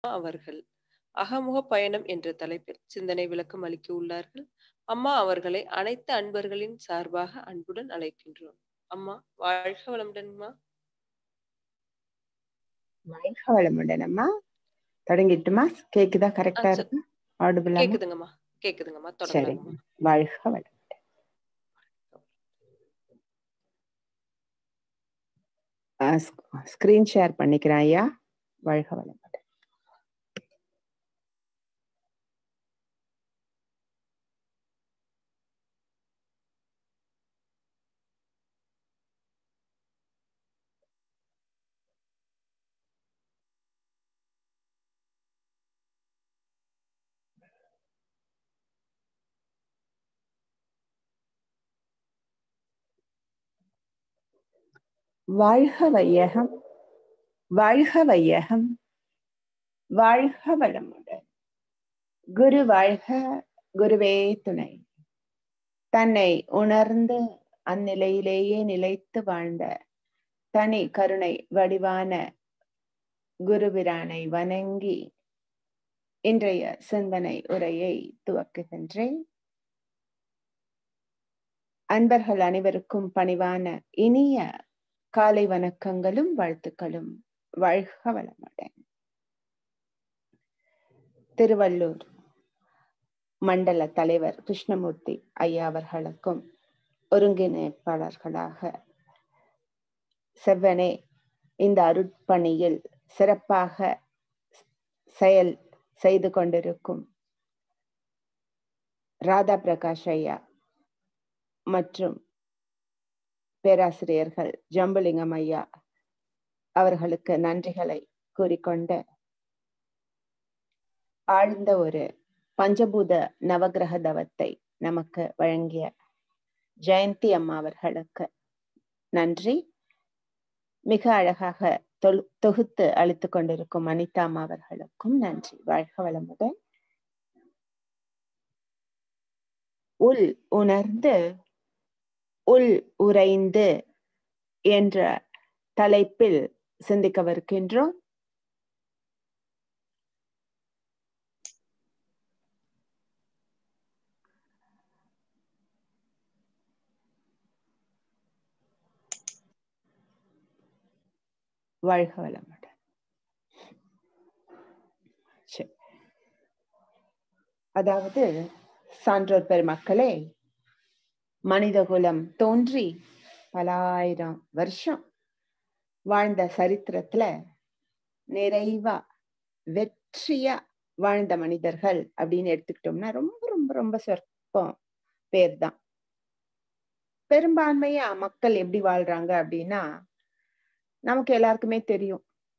அவர்கள் அகமுக பயணம் என்ற தலைப்பில் சிந்தனை விளக்கம் அளிக்க உள்ளார்கள் அம்மா அவர்களை அனைத்து அன்பர்களின் சார்பாக அன்புடன் அழைக்கின்றோம் அம்மா வாழ்க வளமுடன்மா வாழ்க வளமுடன் அம்மா தொடங்கிட்டுமா கேக்குதா கரெக்டா சரி. இருக்கு ஆடுபிளா கேக்குதுங்கம்மா கேக்குதுங்கம்மா தொடங்கலாங்கம்மா வாழ்க வளம் ஸ்கிரீன் ஷேர் பண்ணிக்கிறேன் ஐயா வாழ்க வளம் வாழ்க வையகம் வாழ்க வையகம் வாழ்க வளமுடன் குரு வாழ்க குருவே துணை தன்னை உணர்ந்து அந்நிலையிலேயே நிலைத்து வாழ்ந்த தனி கருணை வடிவான குருபிரானை வணங்கி இன்றைய சிந்தனை உரையை துவக்குகின்றேன் அன்பர்கள் அனைவருக்கும் பணிவான இனிய காலை வணக்கங்களும் வாழ்த்துக்களும் வாழ்க வளமுடன் திருவள்ளூர் மண்டல தலைவர் கிருஷ்ணமூர்த்தி ஐயா அவர்களுக்கும் ஒருங்கிணைப்பாளர்களாக செவ்வனே இந்த அருட்பணியில் சிறப்பாக செயல் செய்து கொண்டிருக்கும் ராதா பிரகாஷ் ஐயா மற்றும் பேராசிரியர்கள் ஜம்புலிங்கம் ஐயா அவர்களுக்கு நன்றிகளை கூறிக்கொண்டு ஆழ்ந்த ஒரு பஞ்சபூத நவகிரக தவத்தை நமக்கு வழங்கிய ஜெயந்தி அம்மா அவர்களுக்கு நன்றி மிக அழகாக தொழு- தொகுத்து அளித்துக் கொண்டிருக்கும் அனிதா அம்மா அவர்களுக்கும் நன்றி வாழ்க வளமுடன் உள் உணர்ந்து உள் உறைந்து என்ற தலைப்பில் சிந்திக்கவிருக்கின்றோம் வாழ்க வளமுடன் சரி. அதாவது சான்றோர் பெருமக்களே மனிதகுலம் தோன்றி பல ஆயிரம் வருஷம் வாழ்ந்த சரித்திரத்துல நிறைவா வெற்றியா வாழ்ந்த மனிதர்கள் அப்படின்னு எடுத்துக்கிட்டோம்னா ரொம்ப ரொம்ப ரொம்ப சொற்பம் பேர் தான் பெரும்பான்மையா மக்கள் எப்படி வாழ்றாங்க அப்படின்னா நமக்கு எல்லாருக்குமே தெரியும்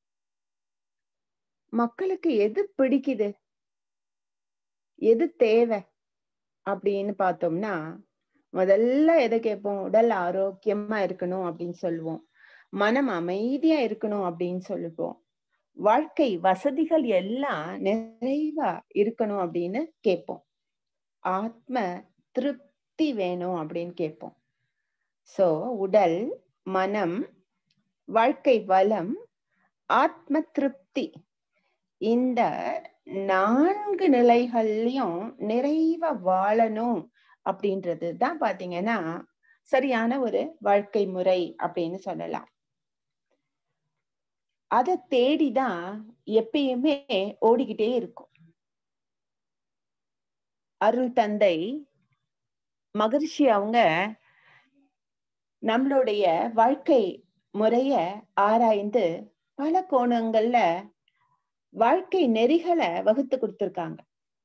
மக்களுக்கு எது பிடிக்குது எது தேவை அப்படின்னு பார்த்தோம்னா முதல்ல எதை கேட்போம் உடல் ஆரோக்கியமா இருக்கணும் அப்படின்னு சொல்லுவோம் மனம் அமைதியா இருக்கணும் அப்படின்னு சொல்லுவோம் வாழ்க்கை வசதிகள் எல்லாம் நிறைவா இருக்கணும் அப்படின்னு கேட்போம் ஆத்ம திருப்தி வேணும் அப்படின்னு கேட்போம் சோ உடல் மனம் வாழ்க்கை வளம் ஆத்ம திருப்தி இந்த நான்கு நிலைகள்லயும் நிறைவா வாழணும் அப்படின்றது தான் பாத்தீங்கன்னா சரியான ஒரு வாழ்க்கை முறை அப்படின்னு சொல்லலாம் அதை தேடிதான் எப்பயுமே ஓடிக்கிட்டே இருக்கும் அருள் தந்தை மகரிஷி அவங்க நம்மளுடைய வாழ்க்கை முறைய ஆராய்ந்து பல கோணங்கள்ல வாழ்க்கை நெறிகளை வகுத்து கொடுத்திருக்காங்க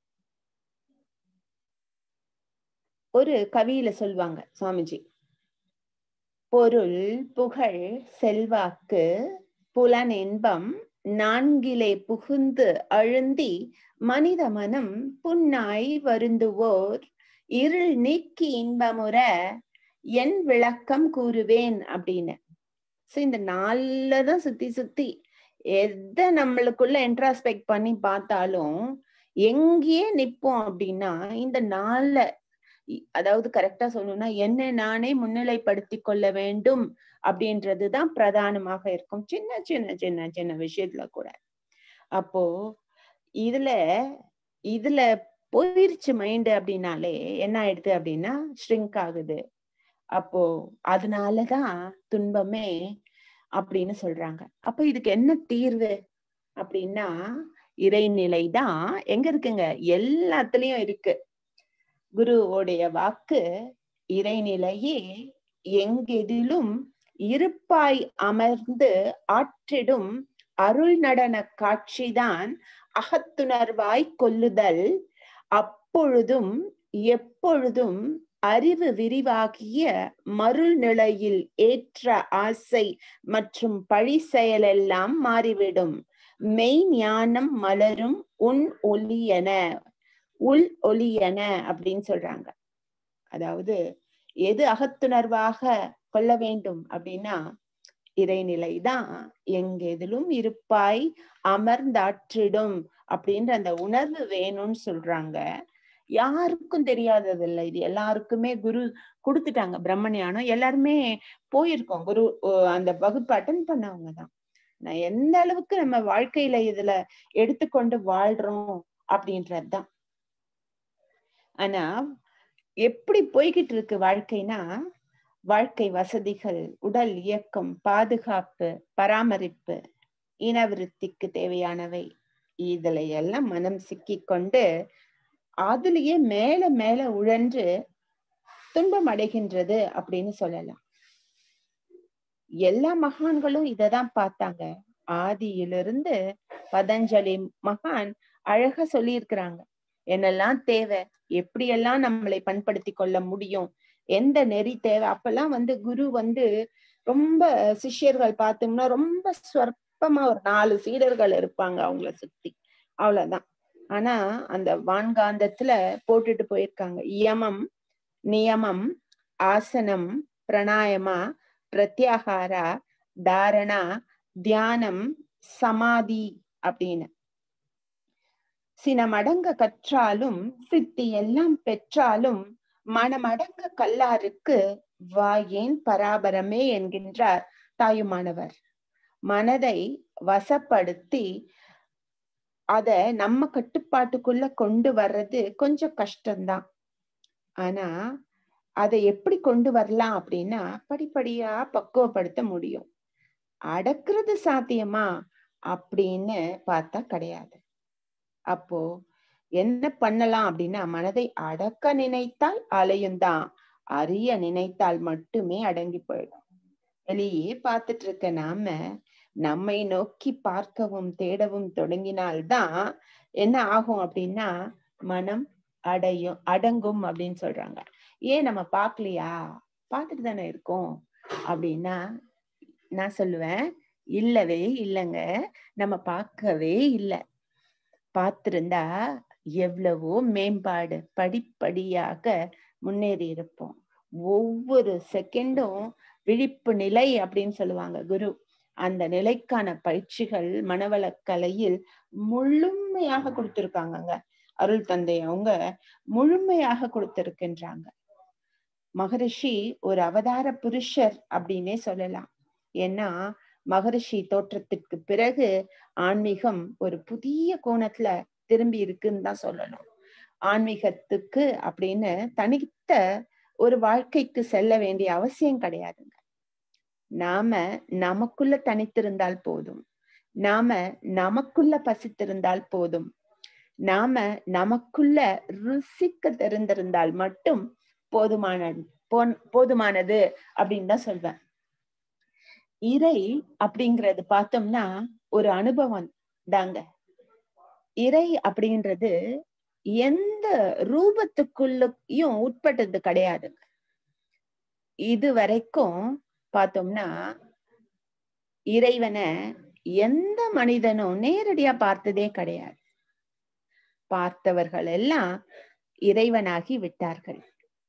ஒரு கவியில சொல்லுவாங்க சுவாமிஜி பொருள் புகழ் செல்வாக்கு புலன் இன்பம் நான்கிலே புகுந்து அழுந்தி மனித மனம் புன்னாய் வருந்துவோர் இருள் நீக்கி இன்பமுற என் விளக்கம் கூறுவேன் அப்படின்னு சோ இந்த நாள்ல தான் சுத்தி சுத்தி எதை நம்மளுக்குள்ள இன்ட்ராஸ்பெக்ட் பண்ணி பார்த்தாலும் எங்கேயே நிப்போம் அப்படின்னா இந்த நாள்ல இ- அதாவது கரெக்டா சொல்லணும்னா என்ன நானே முன்னிலைப்படுத்தி கொள்ள வேண்டும் அப்படின்றதுதான் பிரதானமாக இருக்கும் சின்ன சின்ன சின்ன சின்ன விஷயத்துல கூட அப்போ இதுல இதுல போயிருச்சு மைண்ட் அப்படின்னாலே என்ன ஆயிடுது அப்படின்னா ஷ்ரிங்க் ஆகுது அப்போ அதனாலதான் துன்பமே அப்படின்னு சொல்றாங்க அப்ப இதுக்கு என்ன தீர்வு அப்படின்னா இறைநிலை தான் எங்க இருக்குங்க எல்லாத்துலயும் இருக்கு குருவோடைய வாக்கு இறைநிலையே எங்கெதிலும் இருப்பாய் அமர்ந்து ஆற்றிடும் அருள் நடன காட்சிதான் அகத்துணர்வாய் கொல்லுதல் அப்பொழுதும் எப்பொழுதும் அறிவு விரிவாகிய மருள் நிலையில் ஏற்ற ஆசை மற்றும் பழி செயலெல்லாம் மாறிவிடும் மெய் ஞானம் மலரும் உன் ஒளியன உள் ஒளியன அப்படின்னு சொல்றாங்க அதாவது எது அகத்துணர்வாக கொள்ள வேண்டும் அப்படின்னா இறைநிலைதான் எங்கெதிலும் இருப்பாய் அமர்ந்தாற்றிடும் அப்படின்ற அந்த உணர்வு வேணும்னு சொல்றாங்க யாருக்கும் தெரியாதது இல்லை இது எல்லாருக்குமே குரு கொடுத்துட்டாங்க பிரம்மஞானம் எல்லாருமே போயிருக்கோம் குரு அந்த வகுப்பு அட்டன் பண்ணவங்க தான் நான் எந்த அளவுக்கு நம்ம வாழ்க்கையில இதுல எடுத்துக்கொண்டு வாழ்றோம் அப்படின்றதுதான் ஆனா எப்படி போய்கிட்டு இருக்கு வாழ்க்கைனா வாழ்க்கை வசதிகள் உடல் இயக்கம் பாதுகாப்பு பராமரிப்பு இனவிருத்திக்கு தேவையானவை இதுல எல்லாம் மனம் சிக்கி கொண்டு அதுலயே மேல மேல உழன்று துன்பம் அடைகின்றது அப்படின்னு சொல்லலாம் எல்லா மகான்களும் இததான் பார்த்தாங்க ஆதியிலிருந்து பதஞ்சலி மகான் அழகா சொல்லி இருக்கிறாங்க என்னெல்லாம் தேவை எப்படியெல்லாம் நம்மளை பண்படுத்தி கொள்ள முடியும் எந்த நெறி தேவை அப்பெல்லாம் வந்து குரு வந்து ரொம்ப சிஷ்யர்கள் பார்த்தோம்னா ரொம்ப சொற்பமா ஒரு நாலு சீடர்கள் இருப்பாங்க அவங்கள சுத்தி அவ்வளவுதான் ஆனா அந்த வான்காந்தத்துல போட்டுட்டு போயிருக்காங்க இயமம் நியமம் ஆசனம் பிரணாயமா பிரத்யாகாரா தாரணா தியானம் சமாதி அப்படின்னு சினமடங்க கற்றாலும் சித்தி எல்லாம் பெற்றாலும் மனமடங்க கல்லாருக்கு வாயேன் பராபரமே என்கின்றார் தாயுமானவர் மனதை வசப்படுத்தி அத நம்ம கட்டுப்பாட்டுக்குள்ள கொண்டு வர்றது கொஞ்சம் கஷ்டம்தான் ஆனா அதை எப்படி கொண்டு வரலாம் அப்படின்னா படிப்படியா பக்குவப்படுத்த முடியும் அடக்குறது சாத்தியமா அப்படின்னு பார்த்தா கிடையாது அப்போ என்ன பண்ணலாம் அப்படின்னா மனதை அடக்க நினைத்தால் அலையும் தான் அறிய நினைத்தால் மட்டுமே அடங்கி போயிடும் வெளியே பார்த்துட்டு இருக்க நாம நம்மை நோக்கி பார்க்கவும் தேடவும் தொடங்கினால்தான் என்ன ஆகும் அப்படின்னா மனம் அடையும் அடங்கும் அப்படின்னு சொல்றாங்க ஏன் நம்ம பார்க்கலையா பார்த்துட்டு தானே இருக்கோம் அப்படின்னா நான் சொல்லுவேன் இல்லவே இல்லைங்க நம்ம பார்க்கவே இல்லை பார்த்திருந்தா எவ்வளவோ மேம்பாடு படிப்படியாக முன்னேறி இருப்போம் ஒவ்வொரு செகண்டும் விழிப்பு நிலை அப்படின்னு சொல்லுவாங்க குரு அந்த நிலைக்கான பயிற்சிகள் மனவளக்கலையில் முழுமையாக கொடுத்திருக்காங்கங்க அருள் தந்தை அவங்க முழுமையாக கொடுத்திருக்கின்றாங்க மகரிஷி ஒரு அவதார புருஷர் அப்படின்னே சொல்லலாம் ஏன்னா மகரிஷி தோற்றத்திற்கு பிறகு ஆன்மீகம் ஒரு புதிய கோணத்துல திரும்பி இருக்குன்னு தான் சொல்லணும் ஆன்மீகத்துக்கு அப்படின்னு தனித்த ஒரு வாழ்க்கைக்கு செல்ல வேண்டிய அவசியம் கிடையாதுங்க நாம நமக்குள்ள தனித்திருந்தால் போதும் நாம நமக்குள்ள பசித்திருந்தால் போதும் நாம நமக்குள்ள ருசிக்க தெரிந்திருந்தால் மட்டும் போதுமான போதுமானது அப்படின்னு தான் சொல்வேன் இறை அப்படிங்கிறது பார்த்தோம்னா ஒரு அனுபவம் தாங்க இறை அப்படின்றது எந்த ரூபத்துக்குள்ளயும் உட்பட்டது கிடையாதுங்க இது வரைக்கும் பார்த்தோம்னா இறைவனை எந்த மனிதனும் நேரடியா பார்த்ததே கிடையாது பார்த்தவர்கள் எல்லாம் இறைவனாகி விட்டார்கள்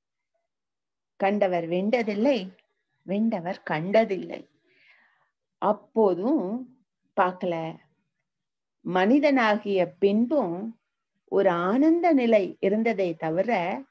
கண்டவர் வெண்டதில்லை வெண்டவர் கண்டதில்லை அப்போதும் பார்க்கல மனிதனாகிய பின்பும் ஒரு ஆனந்த நிலை இருந்ததை தவிர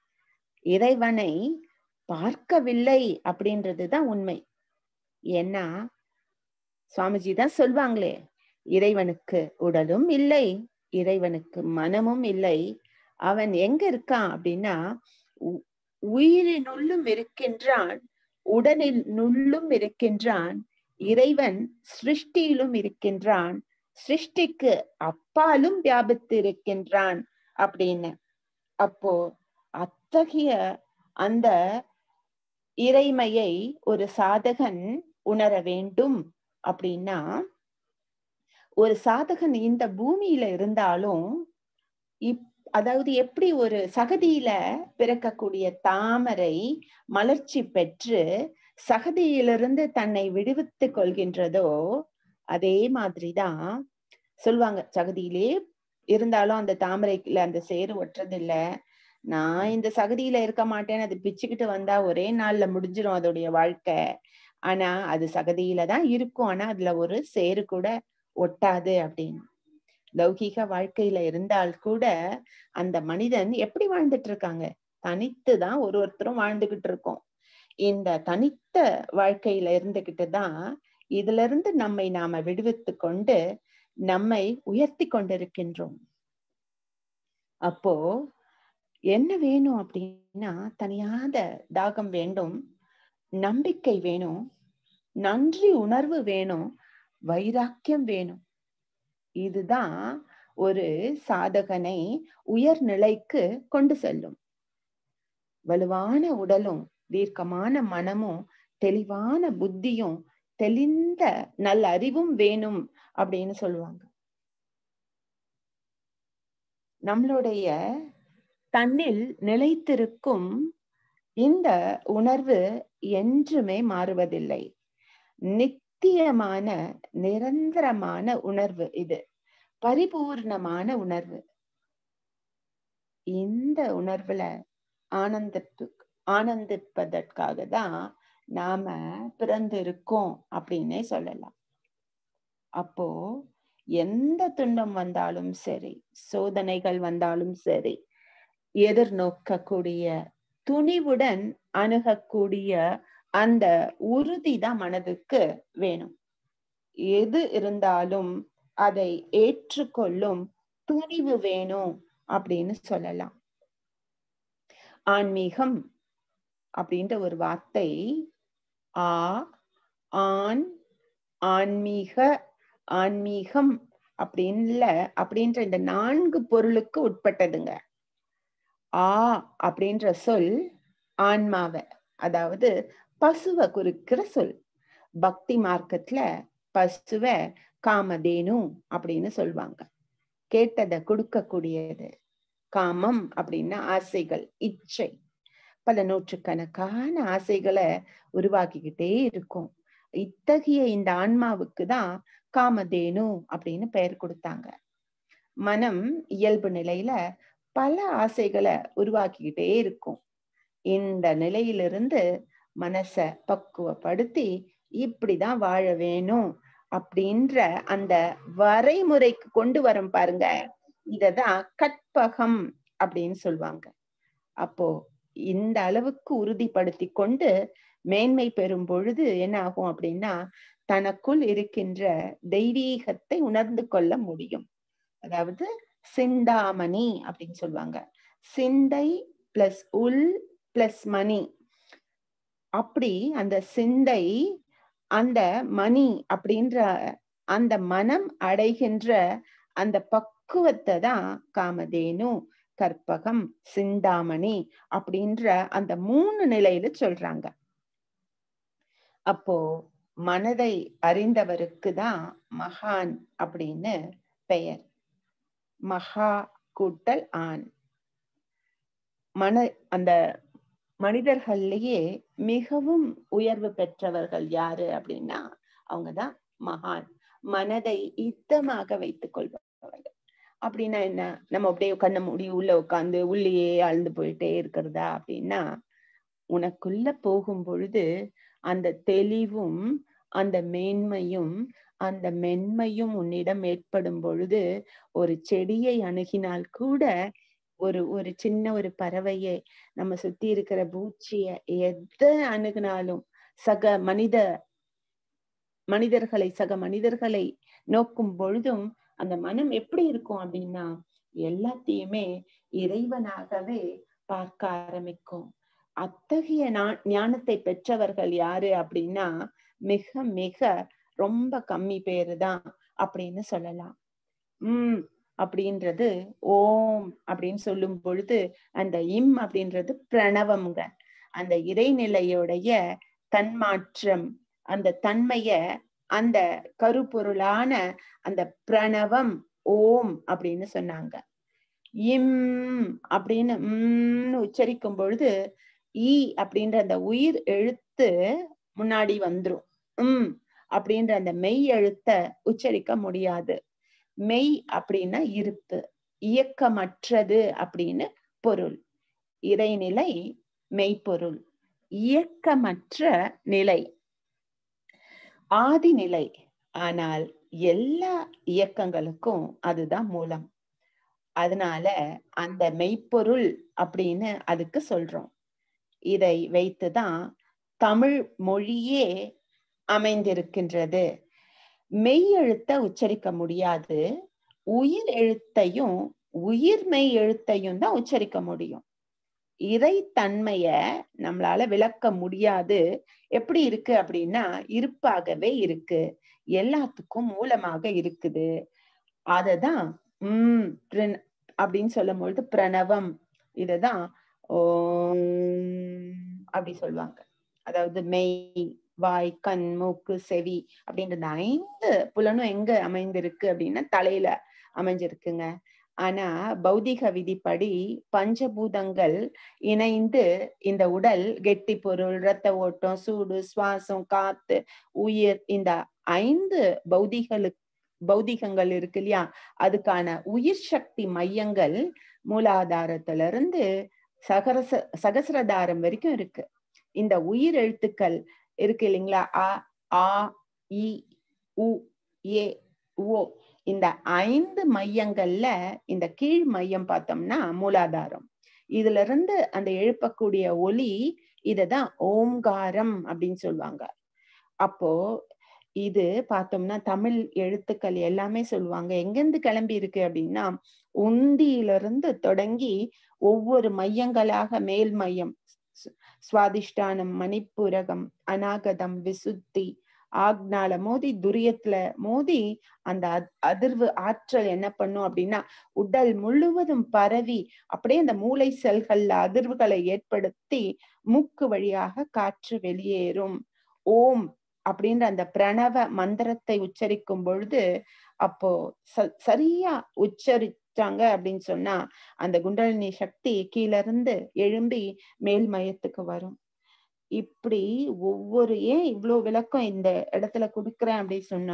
இறைவனை பார்க்கவில்லை அப்படின்றதுதான் உண்மை ஏன்னா சுவாமிஜி தான் சொல்வாங்களே இறைவனுக்கு உடலும் இல்லை இறைவனுக்கு மனமும் இல்லை அவன் எங்க இருக்கான் அப்படின்னா உ- உயிரினுள்ளும் இருக்கின்றான் உடலில் நுள்ளும் இருக்கின்றான் இறைவன் சிருஷ்டியிலும் இருக்கின்றான் சிருஷ்டிக்கு அப்பாலும் வியாபித்து இருக்கின்றான் அப்படின்னு அப்போ அத்தகைய அந்த இறைமையை ஒரு சாதகன் உணர வேண்டும் அப்படின்னா ஒரு சாதகன் இந்த பூமியில இருந்தாலும் இப் அதாவது எப்படி ஒரு சகதியில பிறக்கக்கூடிய தாமரை மலர்ச்சி பெற்று சகதியிலிருந்து தன்னை விடுவித்துக் கொள்கின்றதோ அதே மாதிரிதான் சொல்லுவாங்க சகதியிலே இருந்தாலும் அந்த தாமரைக்குல அந்த சேறு ஒட்டுறதில்ல நான் இந்த சகதியில இருக்க மாட்டேன்னு அது பிச்சுக்கிட்டு வந்தா ஒரே நாள்ல முடிஞ்சிரும் அதோடைய வாழ்க்கை ஆனா அது சகதியில தான் இருக்கும் ஆனா அதுல ஒரு சேறு கூட ஒட்டாது அப்படின்னு லௌகீக வாழ்க்கையில இருந்தால் கூட அந்த மனிதன் எப்படி வாழ்ந்துட்டு இருக்காங்க தனித்து தான் ஒரு ஒருத்தரும் வாழ்ந்துகிட்டு இருக்கோம் இந்த தனித்த வாழ்க்கையில இருந்துகிட்டு தான் இதுல இருந்து நம்மை நாம விடுவித்து கொண்டு நம்மை உயர்த்தி கொண்டிருக்கின்றோம் அப்போ என்ன வேணும் அப்படின்னா தனியாத தாகம் வேண்டும் நம்பிக்கை வேணும் நன்றி உணர்வு வேணும் வைராக்கியம் வேணும் இதுதான் ஒரு சாதகனை உயர்நிலைக்கு கொண்டு செல்லும் வலுவான உடலும் தீர்க்கமான மனமும் தெளிவான புத்தியும் தெளிந்த நல்ல அறிவும் வேணும் அப்படின்னு சொல்லுவாங்க நம்மளுடைய தன்னில் நிலைத்திருக்கும் இந்த உணர்வு என்றுமே மாறுவதில்லை நித்தியமான நிரந்தரமான உணர்வு இது பரிபூர்ணமான உணர்வு இந்த உணர்வுல ஆனந்தத்து ஆனந்திப்பதற்காக தான் நாம பிறந்திருக்கோம் அப்படின்னே சொல்லலாம் அப்போ எந்த துன்பம் வந்தாலும் சரி சோதனைகள் வந்தாலும் சரி எதிர்நோக்கக்கூடிய துணிவுடன் அணுகக்கூடிய அந்த உறுதி தான் மனதுக்கு வேணும் எது இருந்தாலும் அதை ஏற்றுக்கொள்ளும் துணிவு வேணும் அப்படின்னு சொல்லலாம் ஆன்மீகம் அப்படின்ற ஒரு வார்த்தை ஆ ஆண் ஆன்மீக ஆன்மீகம் அப்படின்ல அப்படின்ற இந்த நான்கு பொருளுக்கு உட்பட்டதுங்க ஆ அப்படின்ற சொல் ஆன்மாவை அதாவது பசுவை குறிக்கிற சொல் பக்தி மார்க்கத்துல பசுவை காமதேனு அப்படின்னு சொல்லுவாங்க கேட்டதை கொடுக்கக்கூடியது காமம் அப்படின்னா ஆசைகள் இச்சை பல நூற்றுக்கணக்கான ஆசைகளை உருவாக்கிக்கிட்டே இருக்கும் இத்தகைய இந்த ஆன்மாவுக்கு தான் காமதேனு அப்படின்னு பெயர் கொடுத்தாங்க மனம் இயல்பு நிலையில பல ஆசைகளை உருவாக்கிக்கிட்டே இருக்கும் இந்த நிலையிலிருந்து மனச பக்குவப்படுத்தி இப்படிதான் வாழ வேணும் அப்படின்ற அந்த வரைமுறைக்கு கொண்டு வரும் பாருங்க இததான் கற்பகம் அப்படின்னு சொல்லுவாங்க அப்போ இந்த அளவுக்கு உறுதிப்படுத்தி கொண்டு மேன்மை பெறும் பொழுது என்ன ஆகும் அப்படின்னா தனக்குள் இருக்கின்ற தெய்வீகத்தை உணர்ந்து கொள்ள முடியும் அதாவது சிந்தாமணி அப்படின்னு சொல்லுவாங்க சிந்தை பிளஸ் உள் பிளஸ் மணி அப்படி அந்த சிந்தை அந்த மணி அப்படின்ற அந்த மனம் அடைகின்ற அந்த பக்குவத்தை தான் காமதேனு கற்பகம் சிந்தாமணி அப்படின்ற அந்த மூணு நிலையில சொல்றாங்க அப்போ மனதை அறிந்தவருக்கு தான் மகான் அப்படின்னு பெயர் மகா கூட்டல் ஆண் மன அந்த மனிதர்கள்லயே மிகவும் உயர்வு பெற்றவர்கள் யாரு அப்படின்னா அவங்கதான் மகான் மனதை இத்தமாக வைத்துக் கொள்பவர்கள் அப்படின்னா என்ன நம்ம அப்படியே கண்ண மூடி உள்ள உட்காந்து உள்ளேயே ஆழ்ந்து போயிட்டே இருக்கிறதா அப்படின்னா உனக்குள்ள போகும் பொழுது அந்த தெளிவும் அந்த மேன்மையும் அந்த மென்மையும் உன்னிடம் ஏற்படும் பொழுது ஒரு செடியை அணுகினால் கூட ஒரு ஒரு சின்ன ஒரு பறவையை நம்ம சுத்தி இருக்கிற பூச்சிய எதை அணுகினாலும் சக மனித மனிதர்களை சக மனிதர்களை நோக்கும் பொழுதும் அந்த மனம் எப்படி இருக்கும் அப்படின்னா எல்லாத்தையுமே இறைவனாகவே பார்க்க ஆரம்பிக்கும் அத்தகைய ஞானத்தை பெற்றவர்கள் யாரு அப்படின்னா மிக மிக ரொம்ப கம்மி பேரு தான் அப்படின்னு சொல்லலாம் உம் அப்படின்றது ஓம் அப்படின்னு சொல்லும் பொழுது அந்த இம் அப்படின்றது பிரணவம்ங்க அந்த இறைநிலையுடைய தன்மாற்றம் அந்த தன்மைய அந்த கருப்பொருளான அந்த பிரணவம் ஓம் அப்படின்னு சொன்னாங்க இம் அப்படின்னு உம்னு உச்சரிக்கும் பொழுது ஈ அப்படின்ற அந்த உயிர் எழுத்து முன்னாடி வந்துரும் உம் அப்படின்ற அந்த மெய் எழுத்த உச்சரிக்க முடியாது மெய் அப்படின்னா இருப்பு இயக்கமற்றது அப்படின்னு பொருள் இறைநிலை மெய்ப்பொருள் இயக்கமற்ற நிலை ஆதிநிலை ஆனால் எல்லா இயக்கங்களுக்கும் அதுதான் மூலம் அதனால அந்த மெய்ப்பொருள் அப்படின்னு அதுக்கு சொல்றோம் இதை வைத்துதான் தமிழ் மொழியே அமைந்திருக்கின்றது மெய் எழுத்த உச்சரிக்க முடியாது உயிர் எழுத்தையும் உயிர் மெய் எழுத்தையும் தான் உச்சரிக்க முடியும் இறை தன்மைய நம்மளால விளக்க முடியாது எப்படி இருக்கு அப்படின்னா இருப்பாகவே இருக்கு எல்லாத்துக்கும் மூலமாக இருக்குது அததான் உம் அப்படின்னு சொல்லும் பொழுது பிரணவம் இததான் ஓம் அப்படி சொல்லுவாங்க அதாவது மெய் வாய் கண் மூக்கு செவி அப்படின்ற இந்த ஐந்து புலனும் எங்க அமைந்திருக்கு அப்படின்னா தலையில அமைஞ்சிருக்குங்க ஆனா பௌதிக விதிப்படி பஞ்சபூதங்கள் இணைந்து இந்த உடல் கெட்டி பொருள் இரத்த ஓட்டம் சூடு சுவாசம் காத்து உயிர் இந்த ஐந்து பௌதிகளுக்கு பௌதிகங்கள் இருக்கு இல்லையா அதுக்கான உயிர் சக்தி மையங்கள் மூலாதாரத்துல இருந்து சகரச சகசிரதாரம் வரைக்கும் இருக்கு இந்த உயிர் எழுத்துக்கள் இருக்கு இல்லைங்களா அ ஆ இ உ ஏ ஓ இந்த ஐந்து மையங்கள்ல இந்த கீழ் மையம் பார்த்தோம்னா மூலாதாரம் இதுல இருந்து அந்த எழுப்பக்கூடிய ஒலி இததான் ஓம்காரம் அப்படின்னு சொல்லுவாங்க அப்போ இது பார்த்தோம்னா தமிழ் எழுத்துக்கள் எல்லாமே சொல்லுவாங்க எங்கிருந்து கிளம்பி இருக்கு அப்படின்னா உந்தியிலிருந்து தொடங்கி ஒவ்வொரு மையங்களாக மேல் மையம் சுவாதிஷ்டானம் மணிப்புரகம் அநாகதம் விசுத்தி ஆக்னால மோதி துரியத்துல மோதி அந்த அதிர்வு ஆற்றல் என்ன பண்ணும் அப்படின்னா உடல் முழுவதும் பரவி அப்படியே அந்த மூளை செல்கள்ல அதிர்வுகளை ஏற்படுத்தி மூக்கு வழியாக காற்று வெளியேறும் ஓம் அப்படின்ற அந்த பிரணவ மந்திரத்தை உச்சரிக்கும் பொழுது அப்போ சரியா உச்சரிச்சாங்க அப்படின்னு சொன்னா அந்த குண்டலினி சக்தி கீழ இருந்து எழும்பி மேல் மையத்துக்கு வரும் இப்படி ஒவ்வொரு ஏன் இவ்வளவு விளக்கம் இந்த இடத்துல கொடுக்குறேன் அப்படின்னு சொன்னா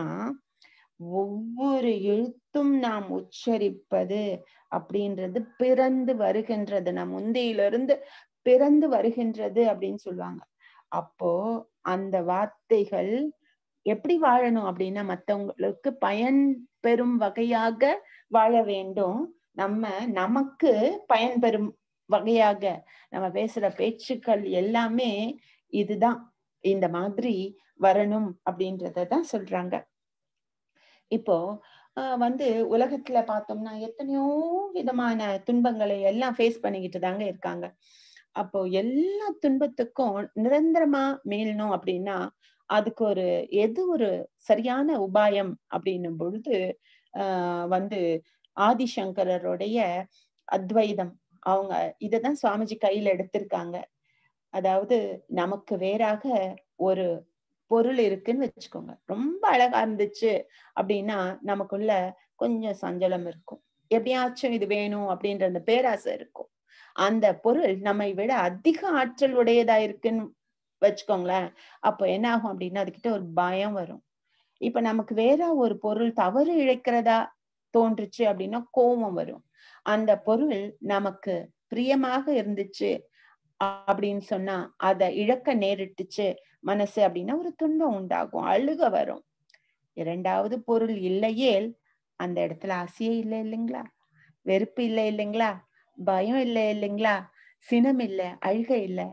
ஒவ்வொரு எழுத்தும் நாம் உச்சரிப்பது அப்படின்றது பிறந்து வருகின்றது நம் முந்தையிலிருந்து பிறந்து வருகின்றது அப்படின்னு சொல்லுவாங்க அப்போ அந்த வார்த்தைகள் எப்படி வாழணும் அப்படின்னா மத்தவங்களுக்கு பயன் பெறும் வகையாக வாழ வேண்டும் நம்ம நமக்கு பயன் பெறும் வகையாக நம்ம பேசுற பேச்சுக்கள் எல்லாமே இதுதான் இந்த மாதிரி வரணும் அப்படின்றதான் சொல்றாங்க இப்போ வந்து உலகத்துல பார்த்தோம்னா எத்தனையோ விதமான துன்பங்களை எல்லாம் ஃபேஸ் பண்ணிக்கிட்டு தாங்க இருக்காங்க அப்போ எல்லா துன்பத்துக்கும் நிரந்தரமா மீளணும் அப்படின்னா அதுக்கு ஒரு எது ஒரு சரியான உபாயம் அப்படின்னும் பொழுது ஆஹ் வந்து ஆதிசங்கரருடைய அத்வைதம் அவங்க இததான் சுவாமிஜி கையில எடுத்திருக்காங்க அதாவது நமக்கு வேறாக ஒரு பொருள் இருக்குன்னு வச்சுக்கோங்க ரொம்ப அழகா இருந்துச்சு அப்படின்னா நமக்குள்ள கொஞ்சம் சஞ்சலம் இருக்கும் எப்படியாச்சும் இது வேணும் அப்படின்ற அந்த பேராசை இருக்கும் அந்த பொருள் நம்மை விட அதிக ஆற்றல் உடையதா இருக்குன்னு வச்சுக்கோங்களேன் அப்போ என்ன ஆகும் அப்படின்னா அதுகிட்ட ஒரு பயம் வரும் இப்ப நமக்கு வேற ஒரு பொருள் தவறு இழைக்கிறதா தோன்றுச்சு அப்படின்னா கோபம் வரும் அந்த பொருள் நமக்கு பிரியமாக இருந்துச்சு அப்படின்னு சொன்னா அத இழக்க நேரிட்டுச்சு மனசு அப்படின்னா ஒரு துன்பம் உண்டாகும் அழுக வரும் இரண்டாவது பொருள் இல்லையேல் அந்த இடத்துல ஆசையே இல்லை இல்லைங்களா வெறுப்பு இல்லை இல்லைங்களா பயம் இல்லை இல்லைங்களா சினம் இல்லை அழுகை இல்லை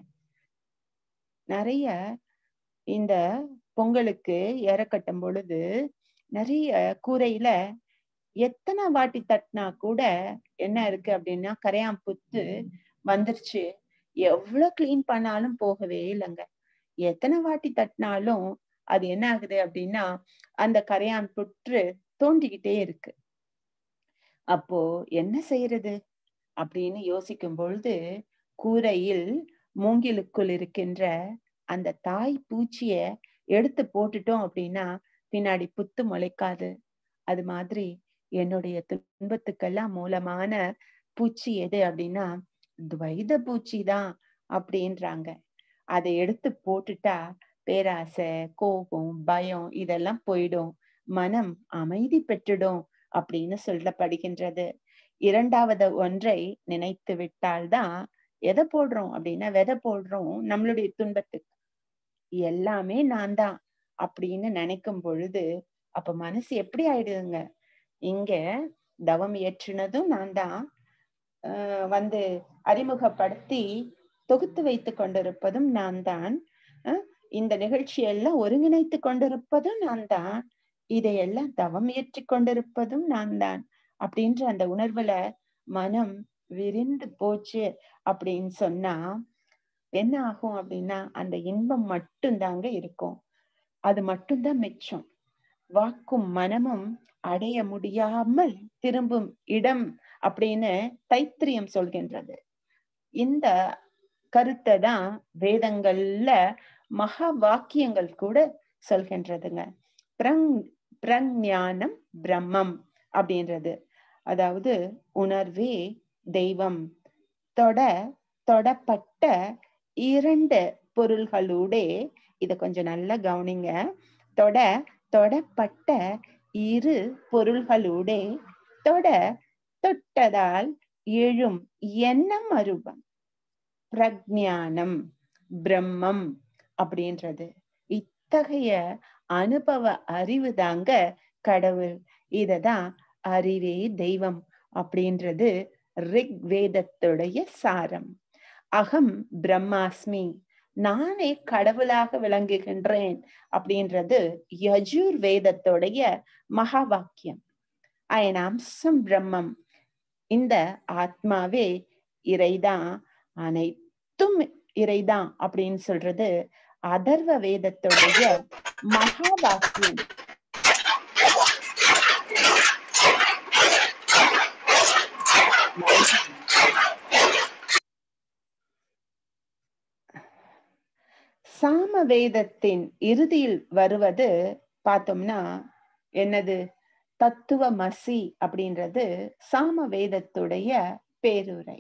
நிறைய இந்த பொங்கலுக்கு இற கட்டும் பொழுது நிறைய கூரையில எத்தனை வாட்டி தட்டினா கூட என்ன இருக்கு அப்படின்னா கரையான் புத்து வந்துருச்சு எவ்வளவு கிளீன் பண்ணாலும் போகவே இல்லைங்க எத்தனை வாட்டி தட்டினாலும் அது என்ன ஆகுது அப்படின்னா அந்த கரையான் புற்று தோண்டிக்கிட்டே இருக்கு அப்போ என்ன செய்யறது அப்படின்னு யோசிக்கும் பொழுது கூரையில் மூங்கிலுக்குள் இருக்கின்ற அந்த தாய் பூச்சிய எடுத்து போட்டுட்டோம் அப்படின்னா பின்னாடி புத்து முளைக்காது அது மாதிரி என்னுடைய துன்பத்துக்கெல்லாம் மூலமான பூச்சி எது அப்படின்னா துவைத பூச்சி தான் அப்படின்றாங்க அதை எடுத்து போட்டுட்டா பேராசை கோபம் பயம் இதெல்லாம் போயிடும் மனம் அமைதி பெற்றுடும் அப்படின்னு சொல்லப்படுகின்றது இரண்டாவது ஒன்றை நினைத்து விட்டால்தான் எதை போடுறோம் அப்படின்னா விதை போடுறோம் நம்மளுடைய துன்பத்துக்கு எல்லாமே நான் தான் அப்படின்னு நினைக்கும் பொழுது அப்ப மனசு எப்படி ஆயிடுதுங்க இங்க தவம் ஏற்றினதும் நான் தான் ஆஹ் வந்து அறிமுகப்படுத்தி தொகுத்து வைத்து கொண்டிருப்பதும் நான் தான் இந்த நிகழ்ச்சியெல்லாம் ஒருங்கிணைத்து கொண்டிருப்பதும் நான் தான் இதையெல்லாம் தவம் ஏற்றி கொண்டிருப்பதும் நான் தான் அப்படின்ற அந்த உணர்வுல மனம் விரிந்து போச்சு அப்படின்னு சொன்னா என்ன ஆகும் அப்படின்னா அந்த இன்பம் மட்டும்தாங்க இருக்கும் அது மட்டும்தான் மிச்சம் வாக்கும் மனமும் அடைய முடியாமல் திரும்பும் இடம் அப்படின்னு தைத்திரியம் சொல்கின்றது இந்த கருத்தை தான் வேதங்கள்ல மகா வாக்கியங்கள் கூட சொல்கின்றதுங்க பிரங் பிரஞானம் பிரம்மம் அப்படின்றது அதாவது உணர்வே தெய்வம் தொட தொடப்பட்ட இரண்டு பொருள்களூடே இத கொஞ்சம் நல்லா கவனிங்க தொட தொடப்பட்ட இரு பொருள்களூடே தொட தொட்டதால் எழும் எண்ணம் அரூபம் பிரஜானம் பிரம்மம் அப்படின்றது இத்தகைய அனுபவ அறிவு தாங்க கடவுள் இததான் அறிவே தெய்வம் அப்படின்றது ரிக் வேதத்துடைய சாரம் அகம் பிரம்மாஸ்மி நானே கடவுளாக விளங்குகின்றேன் அப்படின்றது யஜூர் வேதத்துடைய மகா வாக்கியம் அயனாம்சம் பிரம்மம் இந்த ஆத்மாவே இறைதான் அனைத்தும் இறைதான் அப்படின்னு சொல்றது அதர்வ வேதத்துடைய மகா வாக்கியம் சாம வேதத்தின் இறுதியில் வருவது பார்த்தோம்னா என்னது தத்துவ மசி அப்படின்றது சாம வேதத்துடைய பேருரை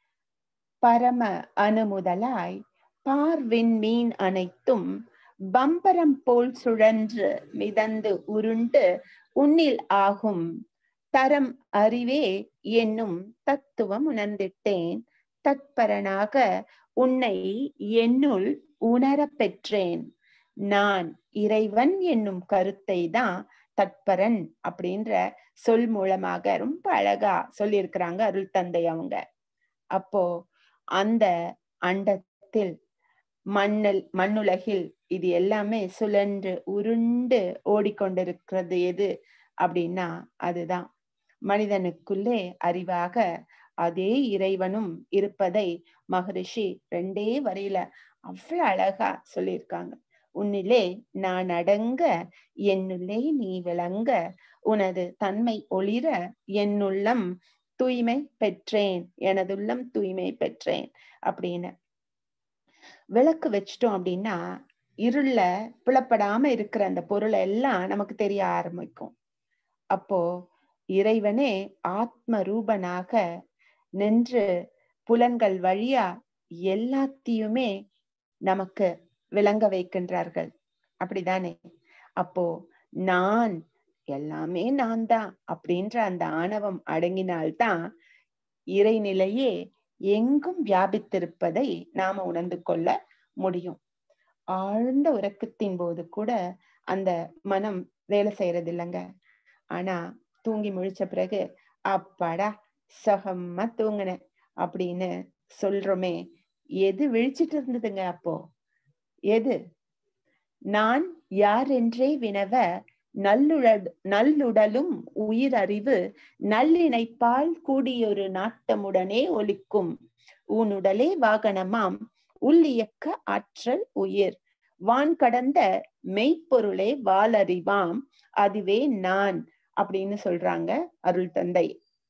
பரம அணுமுதலாய் பார்வின் மீன் அனைத்தும் பம்பரம் போல் சுழன்று மிதந்து உருண்டு உன்னில் ஆகும் தரம் அறிவே என்னும் தத்துவம் உணர்ந்திட்டேன் தத்பரனாக உன்னை என்னுள் உணரப் பெற்றேன் நான் இறைவன் என்னும் கருத்தை தான் தத்பரன் அப்படின்ற சொல் மூலமாக ரொம்ப அழகா சொல்லியிருக்கிறாங்க அருள் தந்தை அவங்க அப்போ அந்த அண்டத்தில் மண்ணல் மண்ணுலகில் இது எல்லாமே சுழன்று உருண்டு ஓடிக்கொண்டிருக்கிறது எது அப்படின்னா அதுதான் மனிதனுக்குள்ளே அறிவாக அதே இறைவனும் இருப்பதை மகரிஷி ரெண்டே வரையில அவ்வளவு அழகா சொல்லியிருக்காங்க உன்னிலே நான் அடங்க என்னுள்ளே நீ விளங்க உனது தன்மை ஒளிர என்னுள்ளம் தூய்மை பெற்றேன் எனதுள்ளம் தூய்மை பெற்றேன் அப்படின்னு விளக்கு வச்சிட்டோம் அப்படின்னா இருள புலப்படாம இருக்கிற அந்த பொருளை எல்லாம் நமக்கு தெரிய ஆரம்பிக்கும் அப்போ இறைவனே ஆத்ம ரூபனாக நின்று புலன்கள் வழியா எல்லாத்தையுமே நமக்கு விளங்க வைக்கின்றார்கள் அப்படிதானே அப்போ நான் எல்லாமே நான் தான் அப்படின்ற அந்த ஆணவம் அடங்கினால்தான் இறைநிலையே எங்கும் வியாபித்திருப்பதை நாம உணர்ந்து கொள்ள முடியும் ஆழ்ந்த உறக்கத்தின் போது கூட அந்த மனம் வேலை செய்யறது இல்லைங்க ஆனா தூங்கி முழிச்ச பிறகு அப்பாடா சுகமா தூங்கினேன் அப்படின்னு சொல்றோமே எது விழிச்சிட்டு இருந்ததுங்க அப்போ எது நான் யார் என்றே வினவ நல்லுழல் நல்லுடலும் உயிரறிவு நல்லிணைப்பால் கூடியொரு நாட்டமுடனே ஒலிக்கும் ஊனுடலே வாகனமாம் உள்ளியக்க ஆற்றல் உயிர் வான் கடந்த மெய்ப்பொருளே வாலறிவாம் அதுவே நான் அப்படின்னு சொல்றாங்க அருள் தந்தை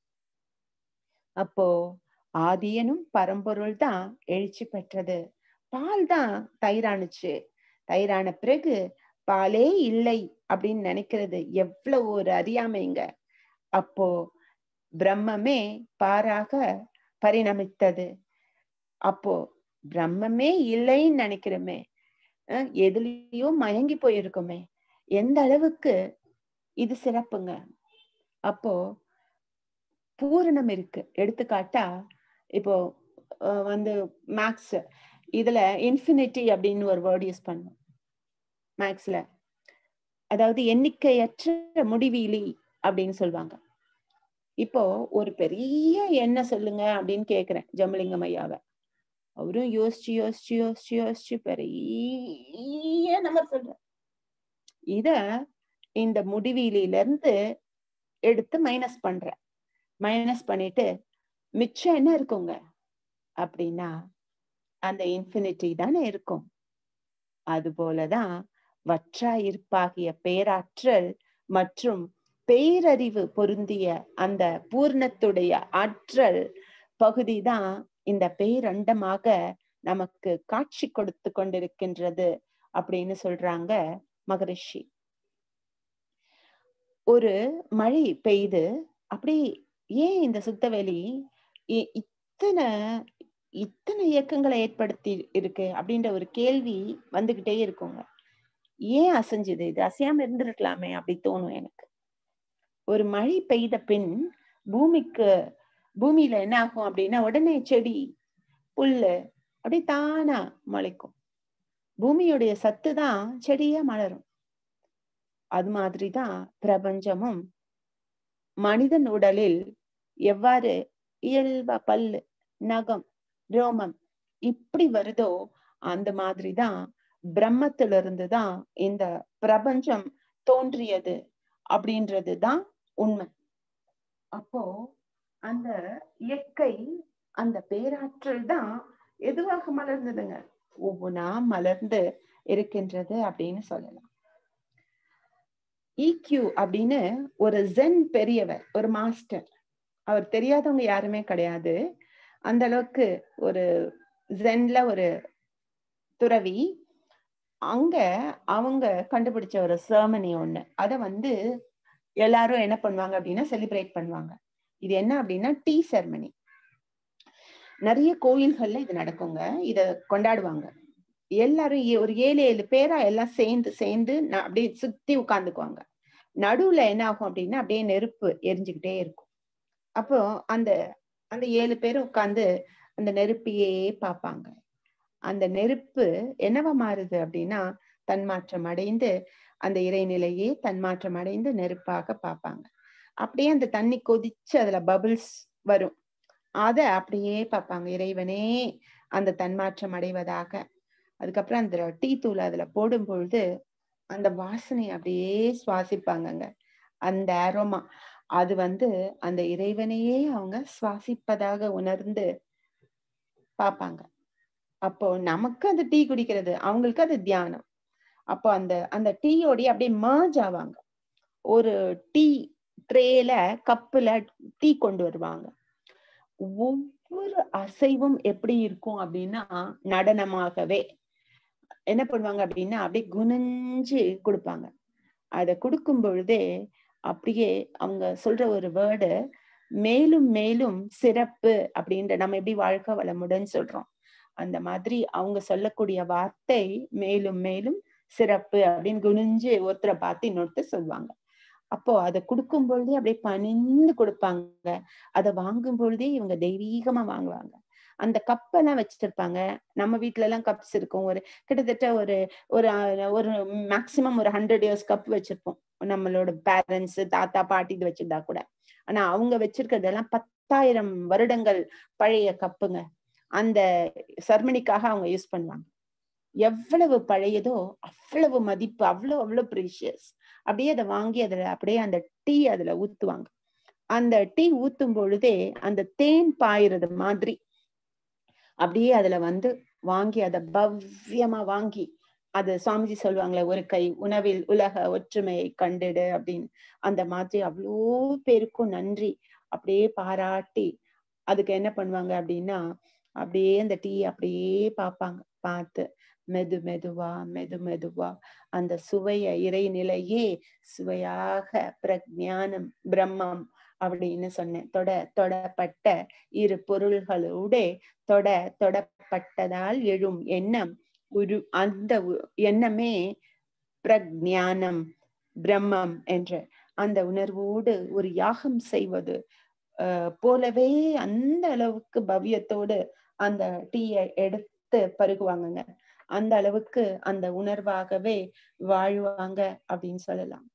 அப்போ ஆதியனும் பரம்பொருள் தான் எழுச்சி பெற்றது பால் தான் தயிரானுச்சு தயிரான பிறகு பாலே இல்லை அப்படின்னு நினைக்கிறது எவ்வளவு ஒரு அறியாமைங்க அப்போ பிரம்மமே பாராக பரிணமித்தது அப்போ பிரம்மமே இல்லைன்னு நினைக்கிறோமே எதுலயோ மயங்கி போயிருக்குமே எந்த அளவுக்கு இது சிறப்புங்க அப்போ பூரணம் இருக்கு எடுத்துக்காட்டா இப்போ வந்து மேக்ஸ் இதுல இன்ஃபினிட்டி அப்படின்னு ஒரு வேர்ட் யூஸ் பண்ணும் மேக்ஸ்ல அதாவது எண்ணிக்கையற்ற முடிவீலி அப்படின்னு சொல்லுவாங்க இப்போ ஒரு பெரிய என்ன சொல்லுங்க அப்படின்னு கேக்குறேன் ஜம்பலிங்கம் ஐயாவை அவரும் யோசிச்சு யோசிச்சு யோசிச்சு யோசிச்சு பெரிய நம்பர் சொல்ற இத இந்த முடிவிலில இருந்து எடுத்து மைனஸ் பண்ற மைனஸ் பண்ணிட்டு மிச்சம் என்ன இருக்குங்க அப்படின்னா அந்த இன்ஃபினிட்டி தானே இருக்கும் அது போலதான் வற்றா இருப்பாகிய பேராற்றல் மற்றும் பேரறிவு பொருந்திய அந்த பூர்ணத்துடைய ஆற்றல் பகுதி தான் இந்த பேரண்டமாக நமக்கு காட்சி கொடுத்து கொண்டிருக்கின்றது அப்படின்னு சொல்றாங்க மகரிஷி ஒரு மழை பெய்து அப்படி ஏன் இந்த சுத்தவெளி இத்தனை இத்தனை இயக்கங்களை ஏற்படுத்தி இருக்கு அப்படின்ற ஒரு கேள்வி வந்துகிட்டே இருக்குங்க ஏன் அசைஞ்சுது இது அசையாம இருந்திருக்கலாமே அப்படி தோணும் எனக்கு ஒரு மழை பெய்த பின் பூமிக்கு பூமியில என்ன ஆகும் அப்படின்னா உடனே செடி புல்லு அப்படி தானா முளைக்கும் பூமியுடைய சத்து தான் செடியா மலரும் அது மாதிரிதான் பிரபஞ்சமும் மனிதன் உடலில் எவ்வாறு இயல்பா பல்லு நகம் ரோமம் இப்படி வருதோ அந்த மாதிரிதான் பிரம்மத்திலிருந்து தான் இந்த பிரபஞ்சம் தோன்றியது அப்படின்றது தான் உண்மை அப்போ அந்த இயற்கை அந்த பேராற்றல் தான் எதுவாக மலர்ந்ததுங்க ஒவ்வொன்றா மலர்ந்து இருக்கின்றது அப்படின்னு சொல்லலாம் இக்யூ அப்படின்னு ஒரு ஜென் பெரியவர் ஒரு மாஸ்டர் அவர் தெரியாதவங்க யாருமே கிடையாது அந்த அளவுக்கு ஒரு ஜென்ல ஒரு துறவி அங்க அவங்க கண்டுபிடிச்ச ஒரு சர்மனி ஒண்ணு அத வந்து எல்லாரும் என்ன பண்ணுவாங்க அப்படின்னா செலிப்ரேட் பண்ணுவாங்க இது என்ன அப்படின்னா டீ செர்மனி நிறைய கோயில்கள்ல இது நடக்குங்க இத கொண்டாடுவாங்க எல்லாரும் ஒரு ஏழு ஏழு பேரா எல்லாம் சேர்ந்து சேர்ந்து அப்படியே சுத்தி உட்காந்துக்குவாங்க நடுவுல என்ன ஆகும் அப்படின்னா அப்படியே நெருப்பு எரிஞ்சுக்கிட்டே இருக்கும் அப்போ அந்த அந்த ஏழு பேரும் உட்காந்து அந்த நெருப்பையே பார்ப்பாங்க அந்த நெருப்பு என்னவா மாறுது அப்படின்னா தன்மாற்றம் அடைந்து அந்த இறைநிலையே தன்மாற்றம் அடைந்து நெருப்பாக பார்ப்பாங்க அப்படியே அந்த தண்ணி கொதிச்சு அதுல பபிள்ஸ் வரும் அத அப்படியே பார்ப்பாங்க இறைவனே அந்த தன்மாற்றம் அடைவதாக அதுக்கப்புறம் அந்த டீ தூள் அதுல போடும் பொழுது அந்த வாசனை அப்படியே சுவாசிப்பாங்கங்க அந்த அரோமா அது வந்து அந்த இறைவனையே அவங்க சுவாசிப்பதாக உணர்ந்து பார்ப்பாங்க அப்போ நமக்கு அந்த டீ குடிக்கிறது அவங்களுக்கு அது தியானம் அப்போ அந்த அந்த டீயோடைய அப்படியே மர்ஜ் ஆவாங்க ஒரு டீ ட்ரேல கப்புல டீ கொண்டு வருவாங்க ஒவ்வொரு அசைவும் எப்படி இருக்கும் அப்படின்னா நடனமாகவே என்ன பண்ணுவாங்க அப்படின்னா அப்படியே குனிஞ்சு கொடுப்பாங்க அதை கொடுக்கும் பொழுதே அப்படியே அவங்க சொல்ற ஒரு வேர்டு மேலும் மேலும் சிறப்பு அப்படின்ற நம்ம எப்படி வாழ்க்கை வளமுடன் சொல்றோம் அந்த மாதிரி அவங்க சொல்லக்கூடிய வார்த்தை மேலும் மேலும் சிறப்பு அப்படின்னு குனிஞ்சு ஒருத்தரை பார்த்து இன்னொருத்தர் சொல்லுவாங்க அப்போ அதை கொடுக்கும் பொழுதே அப்படியே பணிந்து கொடுப்பாங்க அதை வாங்கும் பொழுதே இவங்க தெய்வீகமா வாங்குவாங்க அந்த கப்பெல்லாம் வச்சிருப்பாங்க நம்ம வீட்டுல எல்லாம் கப்ஸ் இருக்கும் ஒரு கிட்டத்தட்ட ஒரு ஒரு ஒரு மேக்சிமம் ஒரு ஹண்ட்ரட் இயர்ஸ் கப் வச்சிருப்போம் நம்மளோட பேரண்ட்ஸ் தாத்தா பாட்டி இது வச்சிருந்தா கூட ஆனா அவங்க வச்சிருக்கிறதெல்லாம் பத்தாயிரம் வருடங்கள் பழைய கப்புங்க அந்த சர்மனிக்காக அவங்க யூஸ் பண்ணுவாங்க எவ்வளவு பழையதோ அவ்வளவு மதிப்பு அவ்வளவு அவ்வளவு ப்ரீஷியஸ் அப்படியே அதை வாங்கி அதுல அப்படியே அந்த டீ அதுல ஊத்துவாங்க அந்த டீ ஊத்தும் பொழுதே அந்த தேன் பாயிறது மாதிரி அப்படியே அதுல வந்து வாங்கி அதை பவ்யமா வாங்கி அது சுவாமிஜி சொல்லுவாங்களே ஒரு கை உணவில் உலக ஒற்றுமையை கண்டிடு அப்படின்னு அந்த மாதிரி அவ்வளோ பேருக்கும் நன்றி அப்படியே பாராட்டி அதுக்கு என்ன பண்ணுவாங்க அப்படின்னா அப்படியே அந்த டீ அப்படியே பார்ப்பாங்க பார்த்து மெது மெதுவா மெது மெதுவா அந்த சுவைய இறைநிலையே சுவையாக பிரஜானம் பிரம்மம் அப்படின்னு சொன்னேன் தொட தொடப்பட்ட இரு பொருள்களோட தொட தொடப்பட்டதால் எழும் எண்ணம் உரு அந்த எண்ணமே பிரஜானம் பிரம்மம் என்ற அந்த உணர்வோடு ஒரு யாகம் செய்வது போலவே அந்த அளவுக்கு பவ்யத்தோடு அந்த டீயை எடுத்து பருகுவாங்கங்க அந்த அளவுக்கு அந்த உணர்வாகவே வாழ்வாங்க அப்படின்னு சொல்லலாம்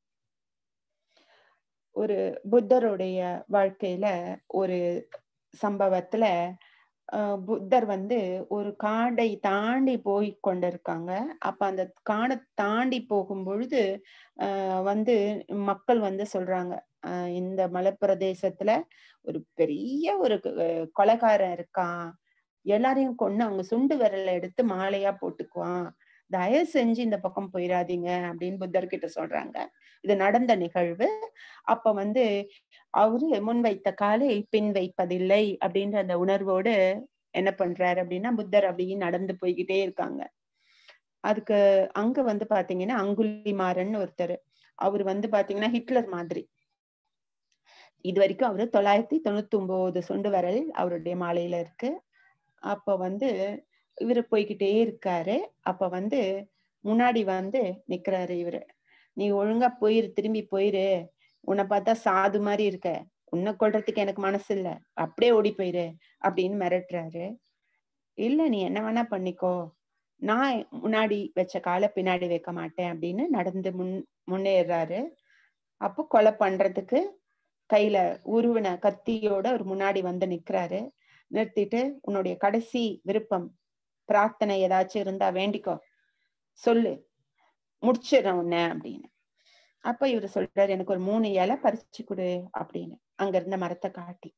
ஒரு புத்தருடைய வாழ்க்கையில ஒரு சம்பவத்துல புத்தர் வந்து ஒரு காடை தாண்டி போய் கொண்டிருக்காங்க அப்ப அந்த காடை தாண்டி போகும் பொழுது ஆஹ் வந்து மக்கள் வந்து சொல்றாங்க ஆஹ் இந்த மலைப்பிரதேசத்துல ஒரு பெரிய ஒரு கொலைகாரன் இருக்கான் எல்லாரையும் கொண்டு அவங்க சுண்டு விரல எடுத்து மாலையா போட்டுக்குவான் தயவு செஞ்சு இந்த பக்கம் போயிடாதீங்க அப்படின்னு புத்தர்கிட்ட சொல்றாங்க இது நடந்த நிகழ்வு அப்ப வந்து அவரு முன் வைத்த காலை பின் வைப்பதில்லை அப்படின்ற அந்த உணர்வோடு என்ன பண்றாரு அப்படின்னா புத்தர் அப்படியே நடந்து போய்கிட்டே இருக்காங்க அதுக்கு அங்க வந்து பாத்தீங்கன்னா அங்குலிமாறன் ஒருத்தர் அவர் வந்து பாத்தீங்கன்னா ஹிட்லர் மாதிரி இது வரைக்கும் அவரு தொள்ளாயிரத்தி தொண்ணூத்தி ஒன்பது சொண்டு வரல் அவருடைய மாலையில இருக்கு அப்ப வந்து இவரு போய்கிட்டே இருக்காரு அப்ப வந்து முன்னாடி வந்து நிக்கிறாரு இவரு நீ ஒழுங்கா போயிரு திரும்பி போயிரு உன்னை பார்த்தா சாது மாதிரி இருக்க உன்னை கொள்றதுக்கு எனக்கு மனசு இல்ல அப்படியே ஓடி போயிரு அப்படின்னு மிரட்டுறாரு இல்ல நீ என்ன வேணா பண்ணிக்கோ நான் முன்னாடி வச்ச காலை பின்னாடி வைக்க மாட்டேன் அப்படின்னு நடந்து முன் முன்னேறாரு அப்போ கொலை பண்றதுக்கு கையில உருவின கத்தியோட ஒரு முன்னாடி வந்து நிக்கிறாரு நிறுத்திட்டு உன்னுடைய கடைசி விருப்பம் பிரார்த்தனை ஏதாச்சும் இருந்தா வேண்டிக்கோ சொல்லு முடிச்சிடறேன் உன்ன அப்படின்னு அப்ப இவரு சொல்றாரு எனக்கு ஒரு மூணு இலை பறிச்சு கொடு அப்படின்னு அங்க இருந்த மரத்தை காட்டி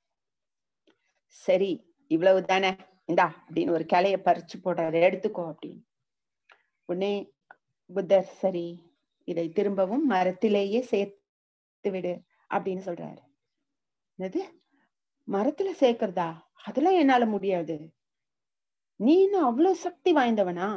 சரி இவ்வளவு தானே இந்தா அப்படின்னு ஒரு கிளைய பறிச்சு போடுறாரு எடுத்துக்கோ அப்படின்னு உடனே புத்தர் சரி இதை திரும்பவும் மரத்திலேயே சேர்த்து விடு அப்படின்னு சொல்றாரு என்னது மரத்துல சேர்க்கிறதா அதெல்லாம் என்னால முடியாது நீ என்ன அவ்வளவு சக்தி வாய்ந்தவனா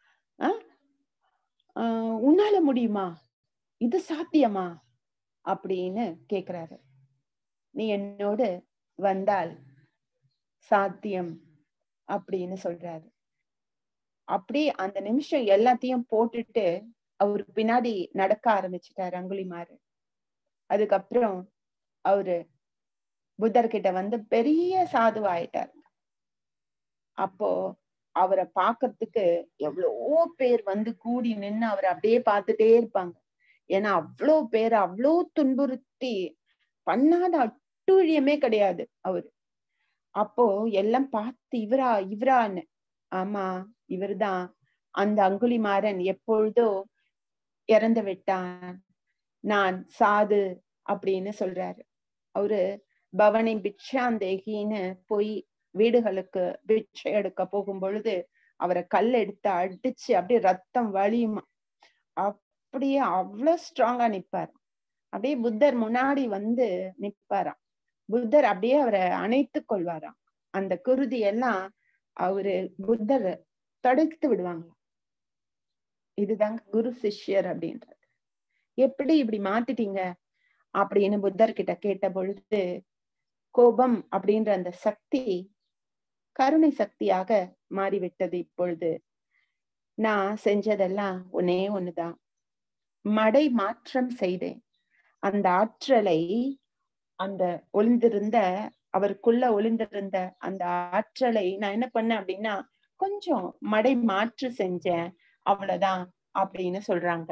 ஆஹ் உன்னால முடியுமா இது சாத்தியமா அப்படின்னு கேக்குறாரு நீ என்னோடு வந்தால் சாத்தியம் அப்படின்னு சொல்றாரு அப்படி அந்த நிமிஷம் எல்லாத்தையும் போட்டுட்டு அவரு பின்னாடி நடக்க ஆரம்பிச்சுட்டாரு அங்குலிமாரு அதுக்கப்புறம் அவரு புத்தர்கிட்ட வந்து பெரிய சாதுவாயிட்டார் அப்போ அவரை பாக்குறதுக்கு எவ்வளவோ பேர் வந்து கூடி நின்னு அவரை அப்படியே பார்த்துட்டே இருப்பாங்க ஏன்னா அவ்வளோ பேர் அவ்வளோ துன்புறுத்தி பண்ணாத அட்டூழியமே கிடையாது அவரு அப்போ எல்லாம் பார்த்து இவரா இவரான்னு ஆமா இவர்தான் அந்த அங்குலிமாறன் எப்பொழுதோ இறந்து விட்டான் நான் சாது அப்படின்னு சொல்றாரு அவரு பவனி பிக்ஷாந்தேகின்னு போய் வீடுகளுக்கு பிட்சை எடுக்க போகும் பொழுது அவரை கல் எடுத்து அடிச்சு அப்படியே ரத்தம் வலியுமா அப்படியே அவ்வளவு ஸ்ட்ராங்கா நிப்பார் அப்படியே புத்தர் முன்னாடி வந்து நிப்பாராம் புத்தர் அப்படியே அவரை அணைத்து கொள்வாராம் அந்த குருதி எல்லாம் அவரு புத்தர் தடுத்து விடுவாங்க இதுதாங்க குரு சிஷ்யர் அப்படின்றது எப்படி இப்படி மாத்திட்டீங்க அப்படின்னு புத்தர் கிட்ட கேட்ட பொழுது கோபம் அப்படின்ற அந்த சக்தி கருணை சக்தியாக மாறிவிட்டது இப்பொழுது நான் செஞ்சதெல்லாம் ஒன்னே ஒண்ணுதான் மடை மாற்றம் செய்தேன் அந்த ஆற்றலை அந்த ஒளிந்திருந்த அவருக்குள்ள ஒளிந்திருந்த அந்த ஆற்றலை நான் என்ன பண்ணேன் அப்படின்னா கொஞ்சம் மடை மாற்று செஞ்சேன் அவ்வளவுதான் அப்படின்னு சொல்றாங்க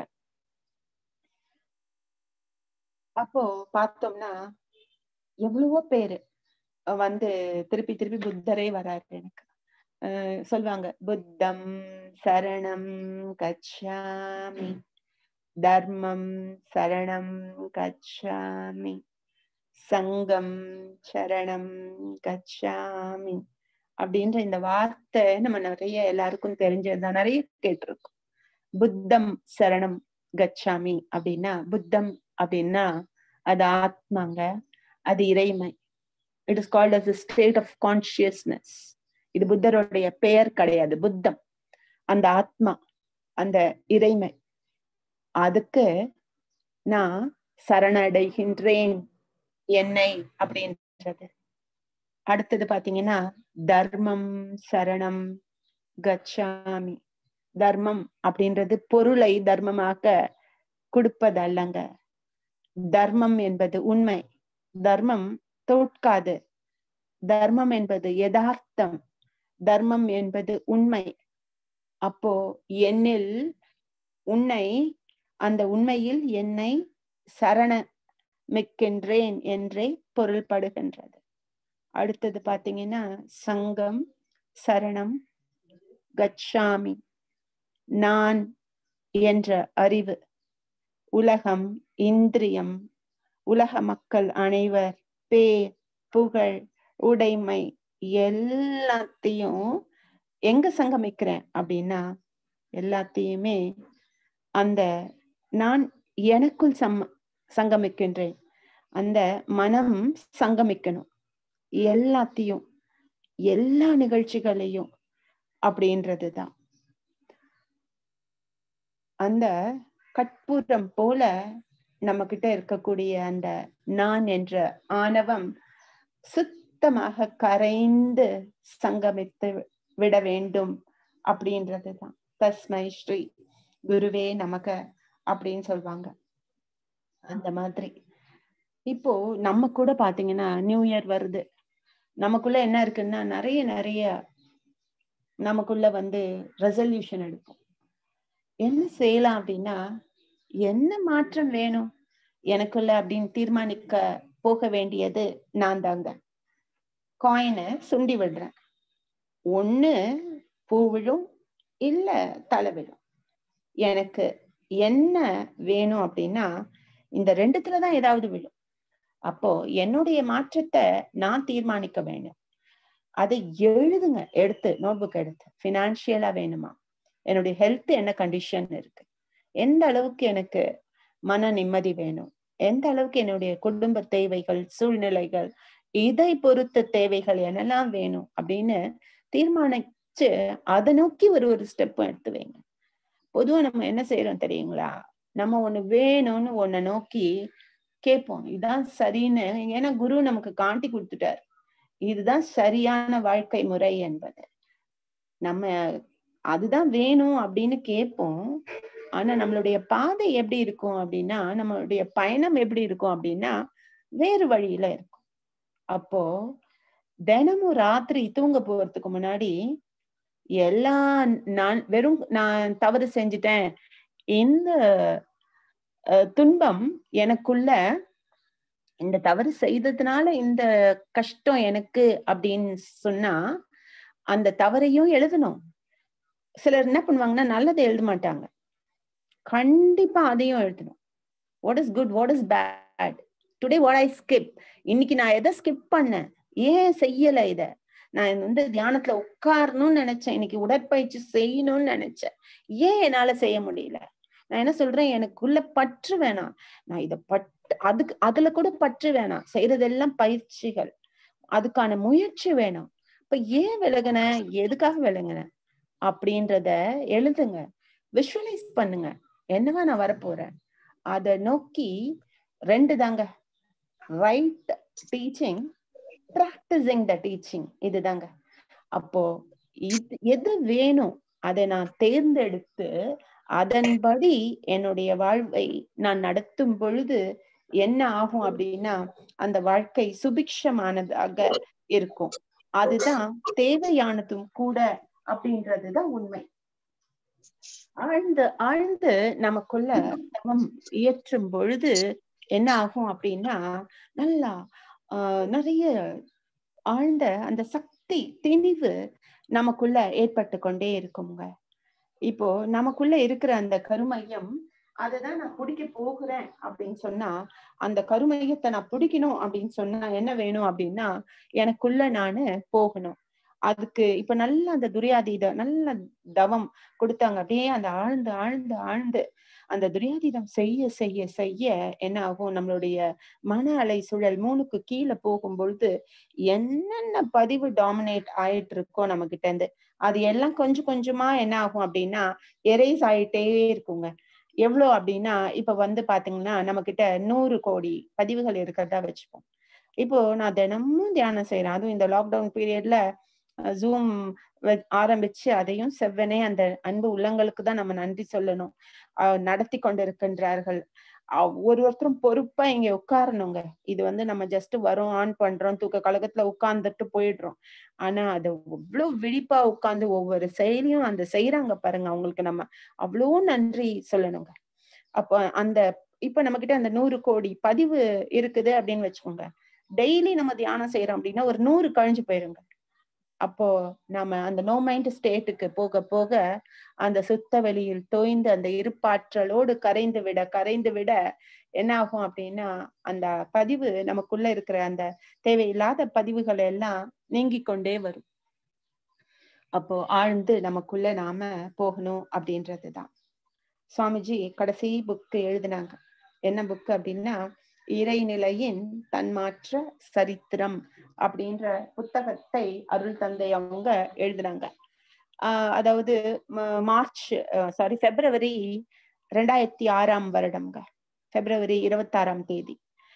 அப்போ பார்த்தோம்னா எவ்வளவோ பேரு வந்து திருப்பி திருப்பி புத்தரே வராரு எனக்கு அஹ் சொல்லுவாங்க புத்தம் சரணம் கச்சாமி தர்மம் சரணம் கச்சாமி சங்கம் சரணம் கச்சாமி அப்படின்ற இந்த வார்த்தை நம்ம நிறைய எல்லாருக்கும் தெரிஞ்சதுதான் நிறைய கேட்டிருக்கோம் புத்தம் சரணம் கச்சாமி அப்படின்னா புத்தம் அப்படின்னா அது ஆத்மாங்க அது இறைமை it is called as state of consciousness இது புத்தருடைய பெயர் கிடையாது புத்தம் அந்த ஆத்மா அந்த இறைமை அதுக்கு நான் சரணடைகின்றேன் என்னை அப்படின்றது அடுத்தது பாத்தீங்கன்னா தர்மம் சரணம் கச்சாமி தர்மம் அப்படின்றது பொருளை தர்மமாக கொடுப்பது அல்லங்க தர்மம் என்பது உண்மை தர்மம் தோற்காது தர்மம் என்பது யதார்த்தம் தர்மம் என்பது உண்மை அப்போ என்னில் உன்னை அந்த உண்மையில் என்னை சரண மிக்கின்றேன் என்றே பொருள்படுகின்றது அடுத்தது பாத்தீங்கன்னா சங்கம் சரணம் கச்சாமி நான் என்ற அறிவு உலகம் இந்திரியம் உலக மக்கள் அனைவர் பேர் புகழ் உடைமை எல்லாத்தையும் எங்க சங்கமிக்கிறேன் அப்படின்னா எல்லாத்தையுமே அந்த நான் எனக்குள் சம் சங்கமிக்கின்றேன் அந்த மனம் சங்கமிக்கணும் எல்லாத்தையும் எல்லா நிகழ்ச்சிகளையும் அப்படின்றதுதான் அந்த கற்பூரம் போல நம்ம கிட்ட இருக்கக்கூடிய அந்த நான் என்ற ஆணவம் சுத்தமாக கரைந்து சங்கமித்து விட வேண்டும் அப்படின்றதுதான் தஸ்மை ஸ்ரீ குருவே நமக்கு அப்படின்னு சொல்லுவாங்க அந்த மாதிரி இப்போ நம்ம கூட பாத்தீங்கன்னா நியூ இயர் வருது நமக்குள்ள என்ன இருக்குன்னா நிறைய நிறைய நமக்குள்ள வந்து ரெசல்யூஷன் எடுப்போம் என்ன செய்யலாம் அப்படின்னா என்ன மாற்றம் வேணும் எனக்குள்ள அப்படின்னு தீர்மானிக்க போக வேண்டியது நான் தாங்க காயினை சுண்டி விடுறேன் ஒண்ணு பூ விழும் இல்ல தலை விழும் எனக்கு என்ன வேணும் அப்படின்னா இந்த ரெண்டுத்துலதான் ஏதாவது விழும் அப்போ என்னுடைய மாற்றத்தை நான் தீர்மானிக்க வேண்டும் அதை எழுதுங்க எடுத்து நோட்புக் எடுத்து பினான்சியலா வேணுமா என்னுடைய ஹெல்த் என்ன கண்டிஷன் இருக்கு எந்த அளவுக்கு எனக்கு மன நிம்மதி வேணும் எந்த அளவுக்கு என்னுடைய குடும்ப தேவைகள் சூழ்நிலைகள் இதை பொறுத்த தேவைகள் என்னெல்லாம் வேணும் அப்படின்னு தீர்மானிச்சு அதை நோக்கி ஒரு ஒரு ஸ்டெப்பும் எடுத்து வைங்க பொதுவா நம்ம என்ன செய்யறோம் தெரியுங்களா நம்ம ஒண்ணு வேணும்னு ஒன்ன நோக்கி கேட்போம் இதுதான் சரின்னு ஏன்னா குரு நமக்கு காட்டி கொடுத்துட்டார் இதுதான் சரியான வாழ்க்கை முறை என்பது நம்ம அதுதான் வேணும் அப்படின்னு கேட்போம் ஆனா நம்மளுடைய பாதை எப்படி இருக்கும் அப்படின்னா நம்மளுடைய பயணம் எப்படி இருக்கும் அப்படின்னா வேறு வழியில இருக்கும் அப்போ தினமும் ராத்திரி தூங்க போறதுக்கு முன்னாடி எல்லா நான் வெறும் நான் தவறு செஞ்சுட்டேன் இந்த துன்பம் எனக்குள்ள இந்த தவறு செய்ததுனால இந்த கஷ்டம் எனக்கு அப்படின்னு சொன்னா அந்த தவறையும் எழுதணும் சிலர் என்ன பண்ணுவாங்கன்னா நல்லதை எழுத மாட்டாங்க கண்டிப்பா அதையும் எழுதணும் what is good what is bad today what I skip இன்னைக்கு நான் எதை ஸ்கிப் பண்ணேன் ஏன் செய்யல இத நான் வந்து தியானத்துல உட்காரணும்னு நினைச்சேன் இன்னைக்கு உடற்பயிற்சி செய்யணும்னு நினைச்சேன் ஏன் என்னால செய்ய முடியல நான் என்ன சொல்றேன் எனக்குள்ள பற்று வேணாம் நான் இத பற்று அதுக்கு அதுல கூட பற்று வேணாம் செய்யறதெல்லாம் பயிற்சிகள் அதுக்கான முயற்சி வேணும் இப்ப ஏன் விலகுன எதுக்காக விலகுன அப்படின்றத எழுதுங்க விஷுவலைஸ் பண்ணுங்க என்னவா நான் வரப்போறேன் அத நோக்கி ரெண்டு தாங்க right teaching practising the teaching இதுதாங்க அப்போ இது எது வேணும் அதை நான் தேர்ந்தெடுத்து அதன்படி என்னுடைய வாழ்வை நான் நடத்தும் பொழுது என்ன ஆகும் அப்படின்னா அந்த வாழ்க்கை சுபிக்ஷமானதாக இருக்கும் அதுதான் தேவையானதும் கூட அப்படின்றதுதான் உண்மை ஆழ்ந்து ஆழ்ந்து நமக்குள்ள தவம் இயற்றும் பொழுது என்ன ஆகும் அப்படின்னா நல்லா ஆஹ் நிறைய ஆழ்ந்த அந்த சக்தி திணிவு நமக்குள்ள ஏற்பட்டு கொண்டே இருக்குங்க இப்போ நமக்குள்ள இருக்கிற அந்த கருமையம் அததான் நான் பிடிக்க போகிறேன் அப்படின்னு சொன்னா அந்த கருமையத்தை நான் பிடிக்கணும் அப்படின்னு சொன்னா என்ன வேணும் அப்படின்னா எனக்குள்ள நானு போகணும் அதுக்கு இப்ப நல்ல அந்த துரியாதீத நல்ல தவம் கொடுத்தாங்க அப்படியே அந்த ஆழ்ந்து ஆழ்ந்து ஆழ்ந்து அந்த துரியாதீதம் செய்ய செய்ய செய்ய என்ன ஆகும் நம்மளுடைய மன அலை சுழல் மூணுக்கு கீழே போகும் பொழுது என்னென்ன பதிவு டாமினேட் ஆயிட்டு இருக்கோ நம்ம கிட்ட இருந்து அது எல்லாம் கொஞ்சம் கொஞ்சமா என்ன ஆகும் அப்படின்னா எரேஸ் ஆயிட்டே இருக்குங்க எவ்வளவு அப்படின்னா இப்ப வந்து பாத்தீங்கன்னா நம்ம கிட்ட நூறு கோடி பதிவுகள் இருக்கிறதா வச்சுப்போம் இப்போ நான் தினமும் தியானம் செய்யறேன் அதுவும் இந்த லாக்டவுன் பீரியட்ல ஜூம் ஆரம்பிச்சு அதையும் செவ்வனே அந்த அன்பு உள்ளங்களுக்கு தான் நம்ம நன்றி சொல்லணும் அஹ் நடத்தி கொண்டிருக்கின்றார்கள் ஒரு ஒருத்தரும் பொறுப்பா இங்க உட்காரணுங்க இது வந்து நம்ம ஜஸ்ட் வரோம் ஆன் பண்றோம் தூக்க கழகத்துல உட்கார்ந்துட்டு போயிடுறோம் ஆனா அது அவ்வளவு விழிப்பா உட்கார்ந்து ஒவ்வொரு செயலியும் அந்த செய்யறாங்க பாருங்க அவங்களுக்கு நம்ம அவ்வளோ நன்றி சொல்லணுங்க அப்போ அந்த இப்ப நம்ம கிட்ட அந்த நூறு கோடி பதிவு இருக்குது அப்படின்னு வச்சுக்கோங்க டெய்லி நம்ம தியானம் செய்யறோம் அப்படின்னா ஒரு நூறு கழிஞ்சு போயிருங்க அப்போ நாம அந்த நோ மைண்ட் ஸ்டேட்டுக்கு போக போக அந்த சுத்த வெளியில் தோய்ந்து அந்த இருப்பாற்றலோடு கரைந்து விட கரைந்து விட என்ன ஆகும் அப்படின்னா அந்த பதிவு நமக்குள்ள இருக்கிற அந்த தேவையில்லாத பதிவுகள் எல்லாம் நீங்கி கொண்டே வரும் அப்போ ஆழ்ந்து நமக்குள்ள நாம போகணும் அப்படின்றதுதான் சுவாமிஜி கடைசி புக்கு எழுதினாங்க என்ன புக்கு அப்படின்னா இறைநிலையின் தன்மாற்ற சரித்திரம் அப்படின்ற புத்தகத்தை அருள் தந்தை அவங்க எழுதுனாங்க ஆஹ் அதாவது மார்ச் சாரி பிப்ரவரி ரெண்டாயிரத்தி ஆறாம் வருடம்ங்க பிப்ரவரி இருபத்தாறாம் தேதி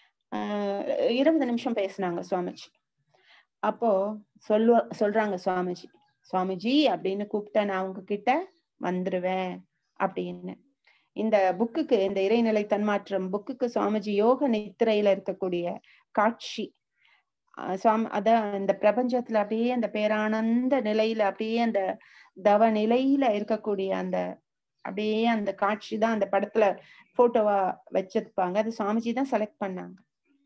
ஆஹ் இருபது நிமிஷம் பேசினாங்க சுவாமிஜி அப்போ சொல்லுவ சொல்றாங்க சுவாமிஜி சுவாமிஜி அப்படின்னு கூப்பிட்டா நான் அவங்க கிட்ட வந்துருவேன் அப்படின்னு இந்த புக்குக்கு இந்த இறைநிலை தன்மாற்றம் புக்குக்கு சுவாமிஜி யோக நித்திரையில இருக்கக்கூடிய காட்சி சுவாமி அதான் இந்த பிரபஞ்சத்துல அப்படியே அந்த பேரானந்த நிலையில அப்படியே அந்த தவ நிலையில இருக்கக்கூடிய அந்த அப்படியே அந்த காட்சி தான் அந்த படத்துல போட்டோவா வச்சிருப்பாங்க அது சுவாமிஜி தான் செலக்ட் பண்ணாங்க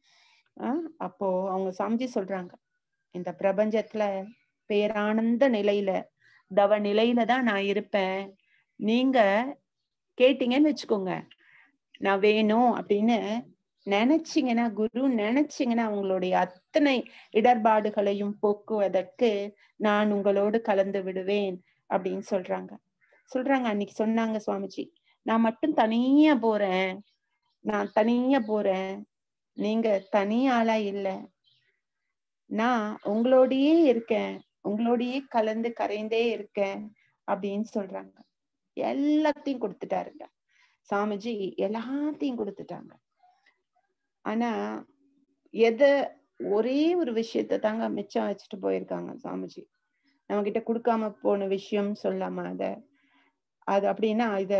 ஆஹ் அப்போ அவங்க சுவாமிஜி சொல்றாங்க இந்த பிரபஞ்சத்துல பேரானந்த நிலையில தவ நிலையில தான் நான் இருப்பேன் நீங்க கேட்டீங்கன்னு வச்சுக்கோங்க நான் வேணும் அப்படின்னு நினைச்சீங்கன்னா குரு நினைச்சீங்கன்னா உங்களுடைய அத்தனை இடர்பாடுகளையும் போக்குவதற்கு நான் உங்களோடு கலந்து விடுவேன் அப்படின்னு சொல்றாங்க சொல்றாங்க அன்னைக்கு சொன்னாங்க சுவாமிஜி நான் மட்டும் தனியா போறேன் நான் தனியா போறேன் நீங்க தனி ஆளா இல்ல நான் உங்களோடயே இருக்கேன் உங்களோடயே கலந்து கரைந்தே இருக்கேன் அப்படின்னு சொல்றாங்க எல்லாத்தையும் கொடுத்துட்டாருங்க சாமிஜி எல்லாத்தையும் கொடுத்துட்டாங்க ஆனா எத ஒரே ஒரு விஷயத்த தாங்க மிச்சம் வச்சுட்டு போயிருக்காங்க சாமிஜி நம்ம கிட்ட கொடுக்காம போன விஷயம் சொல்லாம அத அது அப்படின்னா இத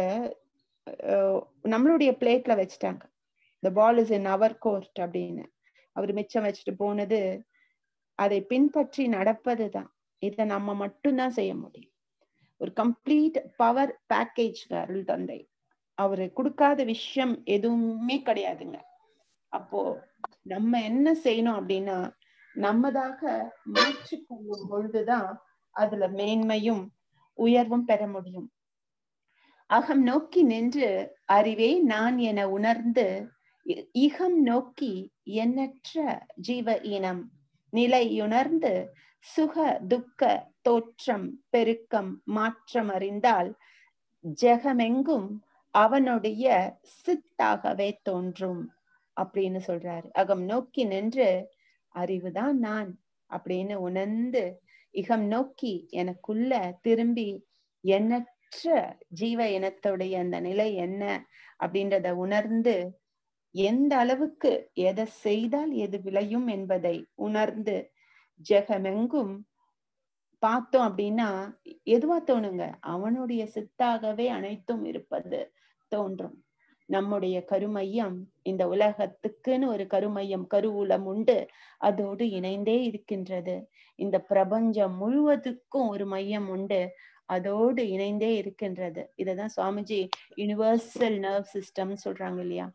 நம்மளுடைய பிளேட்ல வச்சுட்டாங்க த ball is in our court அப்படின்னு அவர் மிச்சம் வச்சுட்டு போனது அதை பின்பற்றி நடப்பதுதான் இதை நம்ம மட்டும்தான் செய்ய முடியும் ஒரு கம்ப்ளீட் பவர் பேக்கேஜ் அருள் தந்தை அவரு கொடுக்காத விஷயம் எதுவுமே கிடையாதுங்க அப்போ நம்ம என்ன செய்யணும் அப்படின்னா நம்மதாக மாற்றிக்கொள்ளும் பொழுதுதான் அதுல மேன்மையும் உயர்வும் பெற முடியும் அகம் நோக்கி நின்று அறிவே நான் என உணர்ந்து இகம் நோக்கி எண்ணற்ற ஜீவ இனம் நிலையுணர்ந்து சுக துக்க தோற்றம் பெருக்கம் மாற்றம் அறிந்தால் ஜெகமெங்கும் அவனுடைய சித்தாகவே தோன்றும் அப்படின்னு சொல்றாரு அகம் நோக்கி நின்று அறிவுதான் நான் அப்படின்னு உணர்ந்து இகம் நோக்கி எனக்குள்ள திரும்பி எண்ணற்ற ஜீவ இனத்துடைய அந்த நிலை என்ன அப்படின்றத உணர்ந்து எந்த அளவுக்கு எதை செய்தால் எது விளையும் என்பதை உணர்ந்து ஜெகமெங்கும் பார்த்தோம் அப்படின்னா எதுவா தோணுங்க அவனுடைய சித்தாகவே அனைத்தும் இருப்பது தோன்றும் நம்முடைய கருமையம் இந்த உலகத்துக்குன்னு ஒரு கருமையம் கருவூலம் உண்டு அதோடு இணைந்தே இருக்கின்றது இந்த பிரபஞ்சம் முழுவதுக்கும் ஒரு மையம் உண்டு அதோடு இணைந்தே இருக்கின்றது இததான் சுவாமிஜி யுனிவர்சல் நர்வ் சிஸ்டம் சொல்றாங்க இல்லையா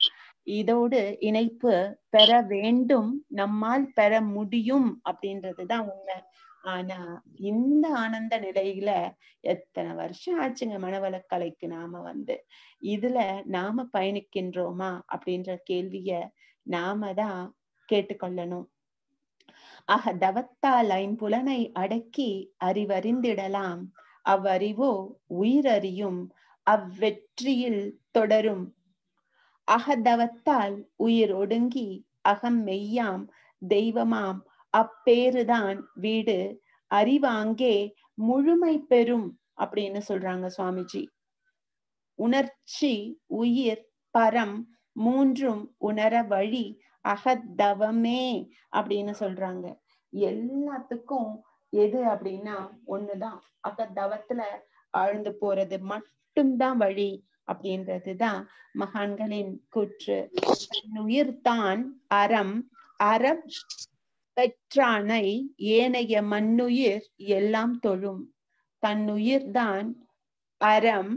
இதோடு இணைப்பு பெற வேண்டும் நம்மால் பெற முடியும் அப்படின்றதுதான் உண்மை ஆனா இந்த ஆனந்த நிலையில எத்தனை வருஷம் ஆச்சுங்க மனவளக்கலைக்கு நாம வந்து இதுல நாம பயணிக்கின்றோமா அப்படின்ற கேள்விய நாம தான் கேட்டுக்கொள்ளணும் ஆக தவத்தால் ஐம்புலனை அடக்கி அறிவறிந்திடலாம் அவ்வறிவோ உயிரறியும் அவ்வெற்றியில் தொடரும் அகதவத்தால் உயிர் ஒடுங்கி அகம் மெய்யாம் தெய்வமாம் அப்பேருதான் வீடு அறிவாங்கே முழுமை பெறும் அப்படின்னு சொல்றாங்க சுவாமிஜி உணர்ச்சி உயிர் பரம் மூன்றும் உணர வழி அகத்தவமே அப்படின்னு சொல்றாங்க எல்லாத்துக்கும் எது அப்படின்னா ஒண்ணுதான் அகத்தவத்துல ஆழ்ந்து போறது மட்டும்தான் வழி அப்படின்றதுதான் மகான்களின் கூற்று உயிர் தான் அறம் அறம் பெற்றானை ஏனைய மண்ணுயிர் எல்லாம் தொழும் தன்னுயிர்தான் அறம்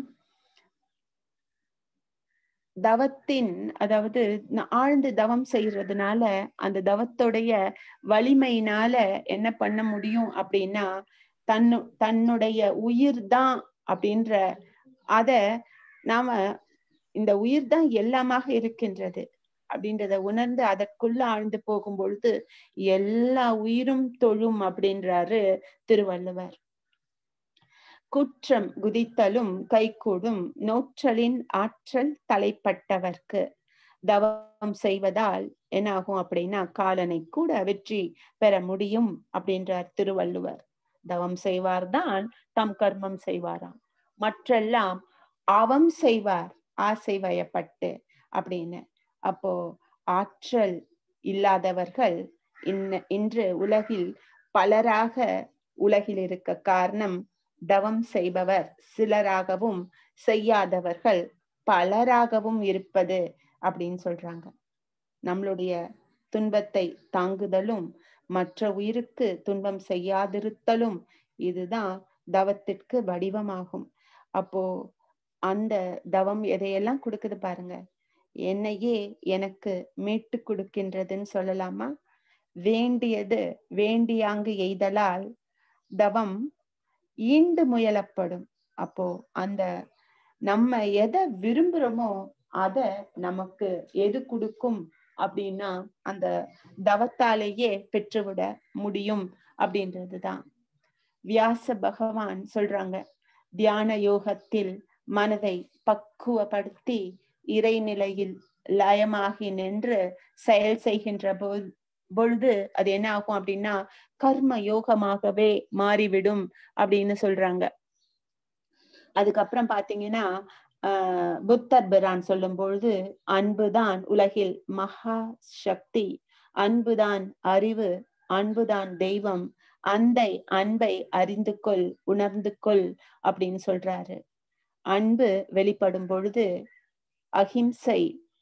தவத்தின் அதாவது ஆழ்ந்து தவம் செய்யறதுனால அந்த தவத்துடைய வலிமையினால என்ன பண்ண முடியும் அப்படின்னா தன்னு தன்னுடைய உயிர் தான் அப்படின்ற அத நாம இந்த உயிர் தான் எல்லாமாக இருக்கின்றது அப்படின்றத உணர்ந்து அதற்குள்ள ஆழ்ந்து போகும் பொழுது எல்லா உயிரும் தொழும் அப்படின்றாரு திருவள்ளுவர் குற்றம் குதித்தலும் கைகூடும் நோற்றலின் ஆற்றல் தலைப்பட்டவர்க்கு தவம் செய்வதால் என்ன ஆகும் அப்படின்னா காலனை கூட வெற்றி பெற முடியும் அப்படின்றார் திருவள்ளுவர் தவம் செய்வார்தான் தம் கர்மம் செய்வாராம் மற்றெல்லாம் அவம் செய்வார் ஆசை வயப்பட்டு அப்படின்னு அப்போ ஆற்றல் இல்லாதவர்கள் இன்ன இன்று உலகில் பலராக உலகில் இருக்க காரணம் தவம் செய்பவர் சிலராகவும் செய்யாதவர்கள் பலராகவும் இருப்பது அப்படின்னு சொல்றாங்க நம்மளுடைய துன்பத்தை தாங்குதலும் மற்ற உயிருக்கு துன்பம் செய்யாதிருத்தலும் இதுதான் தவத்திற்கு வடிவமாகும் அப்போ அந்த தவம் எதையெல்லாம் கொடுக்குது பாருங்க என்னையே எனக்கு மீட்டு கொடுக்கின்றதுன்னு சொல்லலாமா வேண்டியது வேண்டியாங்கு எய்தலால் தவம் ஈண்டு முயலப்படும் அப்போ அந்த நம்ம எதை விரும்புறோமோ அத நமக்கு எது கொடுக்கும் அப்படின்னா அந்த தவத்தாலேயே பெற்றுவிட முடியும் அப்படின்றதுதான் வியாச பகவான் சொல்றாங்க தியான யோகத்தில் மனதை பக்குவப்படுத்தி இறைநிலையில் லயமாகி நின்று செயல் செய்கின்ற போது பொழுது அது என்ன ஆகும் அப்படின்னா கர்ம யோகமாகவே மாறிவிடும் அப்படின்னு சொல்றாங்க அதுக்கப்புறம் பாத்தீங்கன்னா ஆஹ் புத்தர் பிரான் சொல்லும் பொழுது அன்புதான் உலகில் மகா சக்தி அன்புதான் அறிவு அன்புதான் தெய்வம் அந்த அன்பை அறிந்து கொள் உணர்ந்து கொள் அப்படின்னு சொல்றாரு அன்பு வெளிப்படும் பொழுது அஹிம்சை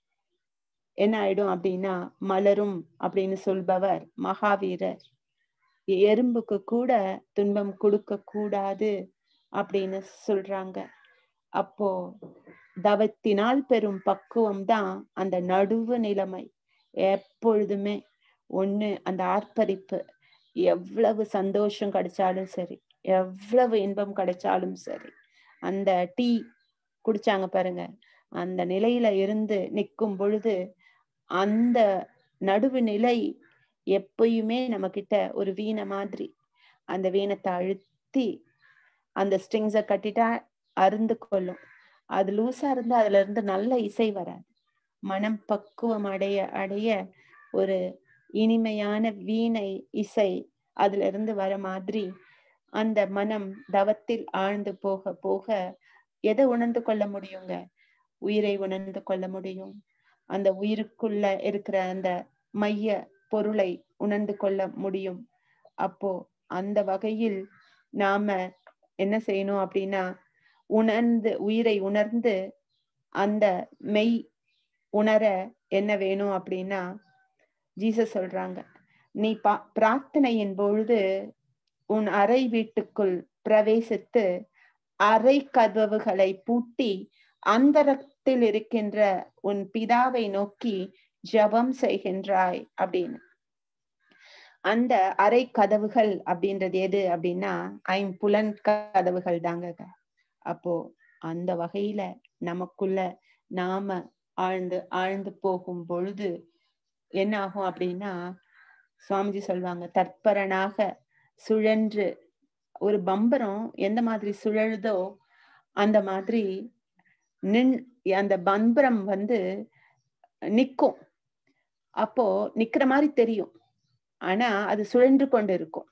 என்ன ஆயிடும் அப்படின்னா மலரும் அப்படின்னு சொல்பவர் மகாவீரர் எறும்புக்கு கூட துன்பம் கொடுக்க கூடாது அப்படின்னு சொல்றாங்க அப்போ தவத்தினால் பெறும் பக்குவம் தான் அந்த நடுவு நிலைமை எப்பொழுதுமே ஒண்ணு அந்த ஆர்ப்பரிப்பு எவ்வளவு சந்தோஷம் கிடைச்சாலும் சரி எவ்வளவு இன்பம் கிடைச்சாலும் சரி அந்த டீ குடிச்சாங்க பாருங்க அந்த நிலையில இருந்து நிற்கும் பொழுது அந்த நடுவு நிலை எப்பயுமே நம்ம கிட்ட ஒரு வீண மாதிரி அந்த வீணத்தை அழுத்தி அந்த ஸ்ட்ரிங்ஸ கட்டிட்டா அருந்து கொள்ளும் அது லூசா இருந்தா அதுல இருந்து நல்ல இசை வராது மனம் பக்குவம் அடைய அடைய ஒரு இனிமையான வீணை இசை அதுல இருந்து வர மாதிரி அந்த மனம் தவத்தில் ஆழ்ந்து போக போக எதை உணர்ந்து கொள்ள முடியுங்க உயிரை உணர்ந்து கொள்ள முடியும் அந்த உயிருக்குள்ள இருக்கிற அந்த மைய பொருளை உணர்ந்து கொள்ள முடியும் அப்போ அந்த வகையில் நாம என்ன செய்யணும் அப்படின்னா உணர்ந்து உயிரை உணர்ந்து அந்த மெய் உணர என்ன வேணும் அப்படின்னா ஜீசஸ் சொல்றாங்க நீ பா பிரார்த்தனையின் பொழுது உன் அறை வீட்டுக்குள் பிரவேசித்து அறை கதவுகளை பூட்டி அந்த பரலோகத்தில் இருக்கின்ற உன் பிதாவை நோக்கி ஜெபம் செய்கின்றாய் அப்படின்னு அந்த அறை கதவுகள் அப்படின்றது எது அப்படின்னா ஐம்புலன் கதவுகள் தாங்க அப்போ அந்த வகையில நமக்குள்ள நாம ஆழ்ந்து ஆழ்ந்து போகும் பொழுது என்ன ஆகும் அப்படின்னா சுவாமிஜி சொல்லுவாங்க தற்பரனாக சுழன்று ஒரு பம்பரம் எந்த மாதிரி சுழலுதோ அந்த மாதிரி நின் அந்த பம்பரம் வந்து நிக்கும் அப்போ நிக்கிற மாதிரி தெரியும் ஆனா அது சுழன்று கொண்டு இருக்கும்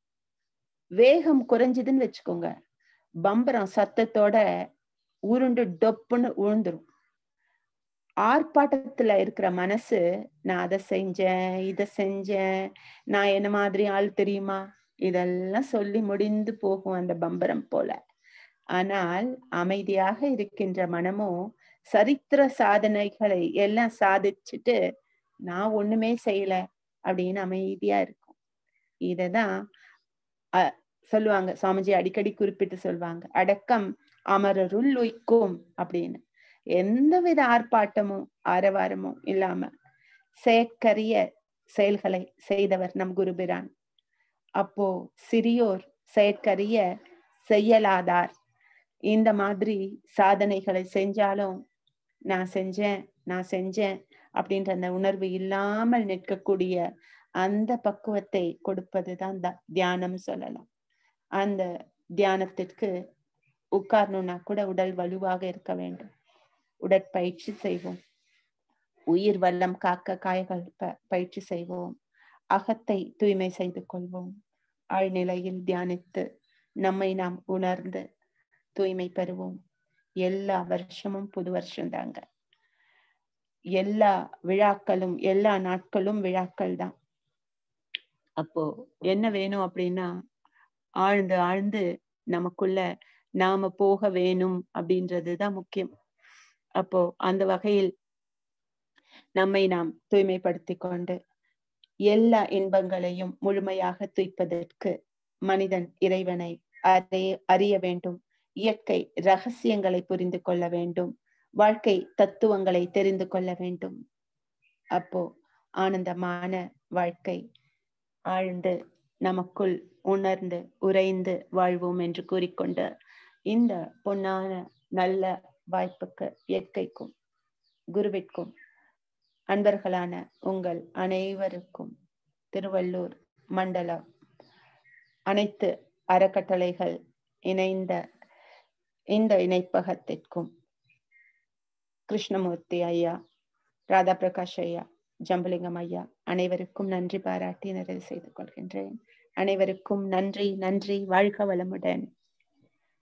வேகம் குறைஞ்சதுன்னு வச்சுக்கோங்க பம்பரம் சத்தத்தோட உருண்டு டொப்புன்னு உழுந்துரும் ஆர்ப்பாட்டத்துல இருக்கிற மனசு நான் அதை செஞ்சேன் இத செஞ்சேன் நான் என்ன மாதிரி ஆள் தெரியுமா இதெல்லாம் சொல்லி முடிந்து போகும் அந்த பம்பரம் போல ஆனால் அமைதியாக இருக்கின்ற மனமோ சரித்திர சாதனைகளை எல்லாம் சாதிச்சுட்டு நான் ஒண்ணுமே செய்யல அப்படின்னு அமைதியா இருக்கும் இததான் அஹ் சொல்லுவாங்க சுவாமிஜி அடிக்கடி குறிப்பிட்டு சொல்லுவாங்க அடக்கம் அமரருள் உய்க்கும் அப்படின்னு எந்தவித ஆர்ப்பாட்டமும் ஆரவாரமும் இல்லாம செயற்கரிய செயல்களை செய்தவர் நம் குருபிரான் அப்போ சிறியோர் செயற்கரிய செய்யலாதார் இந்த மாதிரி சாதனைகளை செஞ்சாலும் நான் செஞ்சேன் நான் செஞ்சேன் அப்படின்ற அந்த உணர்வு இல்லாமல் நிற்கக்கூடிய அந்த பக்குவத்தை கொடுப்பதுதான் தியானம் சொல்லலாம் அந்த தியானத்திற்கு உட்காரணும்னா கூட உடல் வலுவாக இருக்க வேண்டும் உடற்பயிற்சி செய்வோம் உயிர் வல்லம் காக்க காயகள் பயிற்சி செய்வோம் அகத்தை தூய்மை செய்து கொள்வோம் ஆழ்நிலையில் தியானித்து நம்மை நாம் உணர்ந்து தூய்மை பெறுவோம் எல்லா வருஷமும் புது வருஷம் தாங்க எல்லா விழாக்களும் எல்லா நாட்களும் விழாக்கள் தான் அப்போ என்ன வேணும் அப்படின்னா ஆழ்ந்து ஆழ்ந்து நமக்குள்ள நாம போக வேணும் அப்படின்றதுதான் முக்கியம் அப்போ அந்த வகையில் நம்மை நாம் தூய்மைப்படுத்தி கொண்டு எல்லா இன்பங்களையும் முழுமையாக துய்ப்பதற்கு மனிதன் இறைவனை அறிய அறிய வேண்டும் இயற்கை ரகசியங்களை புரிந்து கொள்ள வேண்டும் வாழ்க்கை தத்துவங்களை தெரிந்து கொள்ள வேண்டும் அப்போ ஆனந்தமான வாழ்க்கை ஆழ்ந்து நமக்குள் உணர்ந்து உறைந்து வாழ்வோம் என்று கூறிக்கொண்டு இந்த பொன்னான நல்ல வாய்ப்புக்கு இயற்கைக்கும் குருவிற்கும் அன்பர்களான உங்கள் அனைவருக்கும் திருவள்ளூர் மண்டல அனைத்து அறக்கட்டளைகள் இணைந்த இந்த இணைப்பகத்திற்கும் கிருஷ்ணமூர்த்தி ஐயா ராதா பிரகாஷ் ஐயா ஜம்பலிங்கம் ஐயா அனைவருக்கும் நன்றி பாராட்டி நிறைவு செய்து கொள்கின்றேன் அனைவருக்கும் நன்றி நன்றி வாழ்க வளமுடன்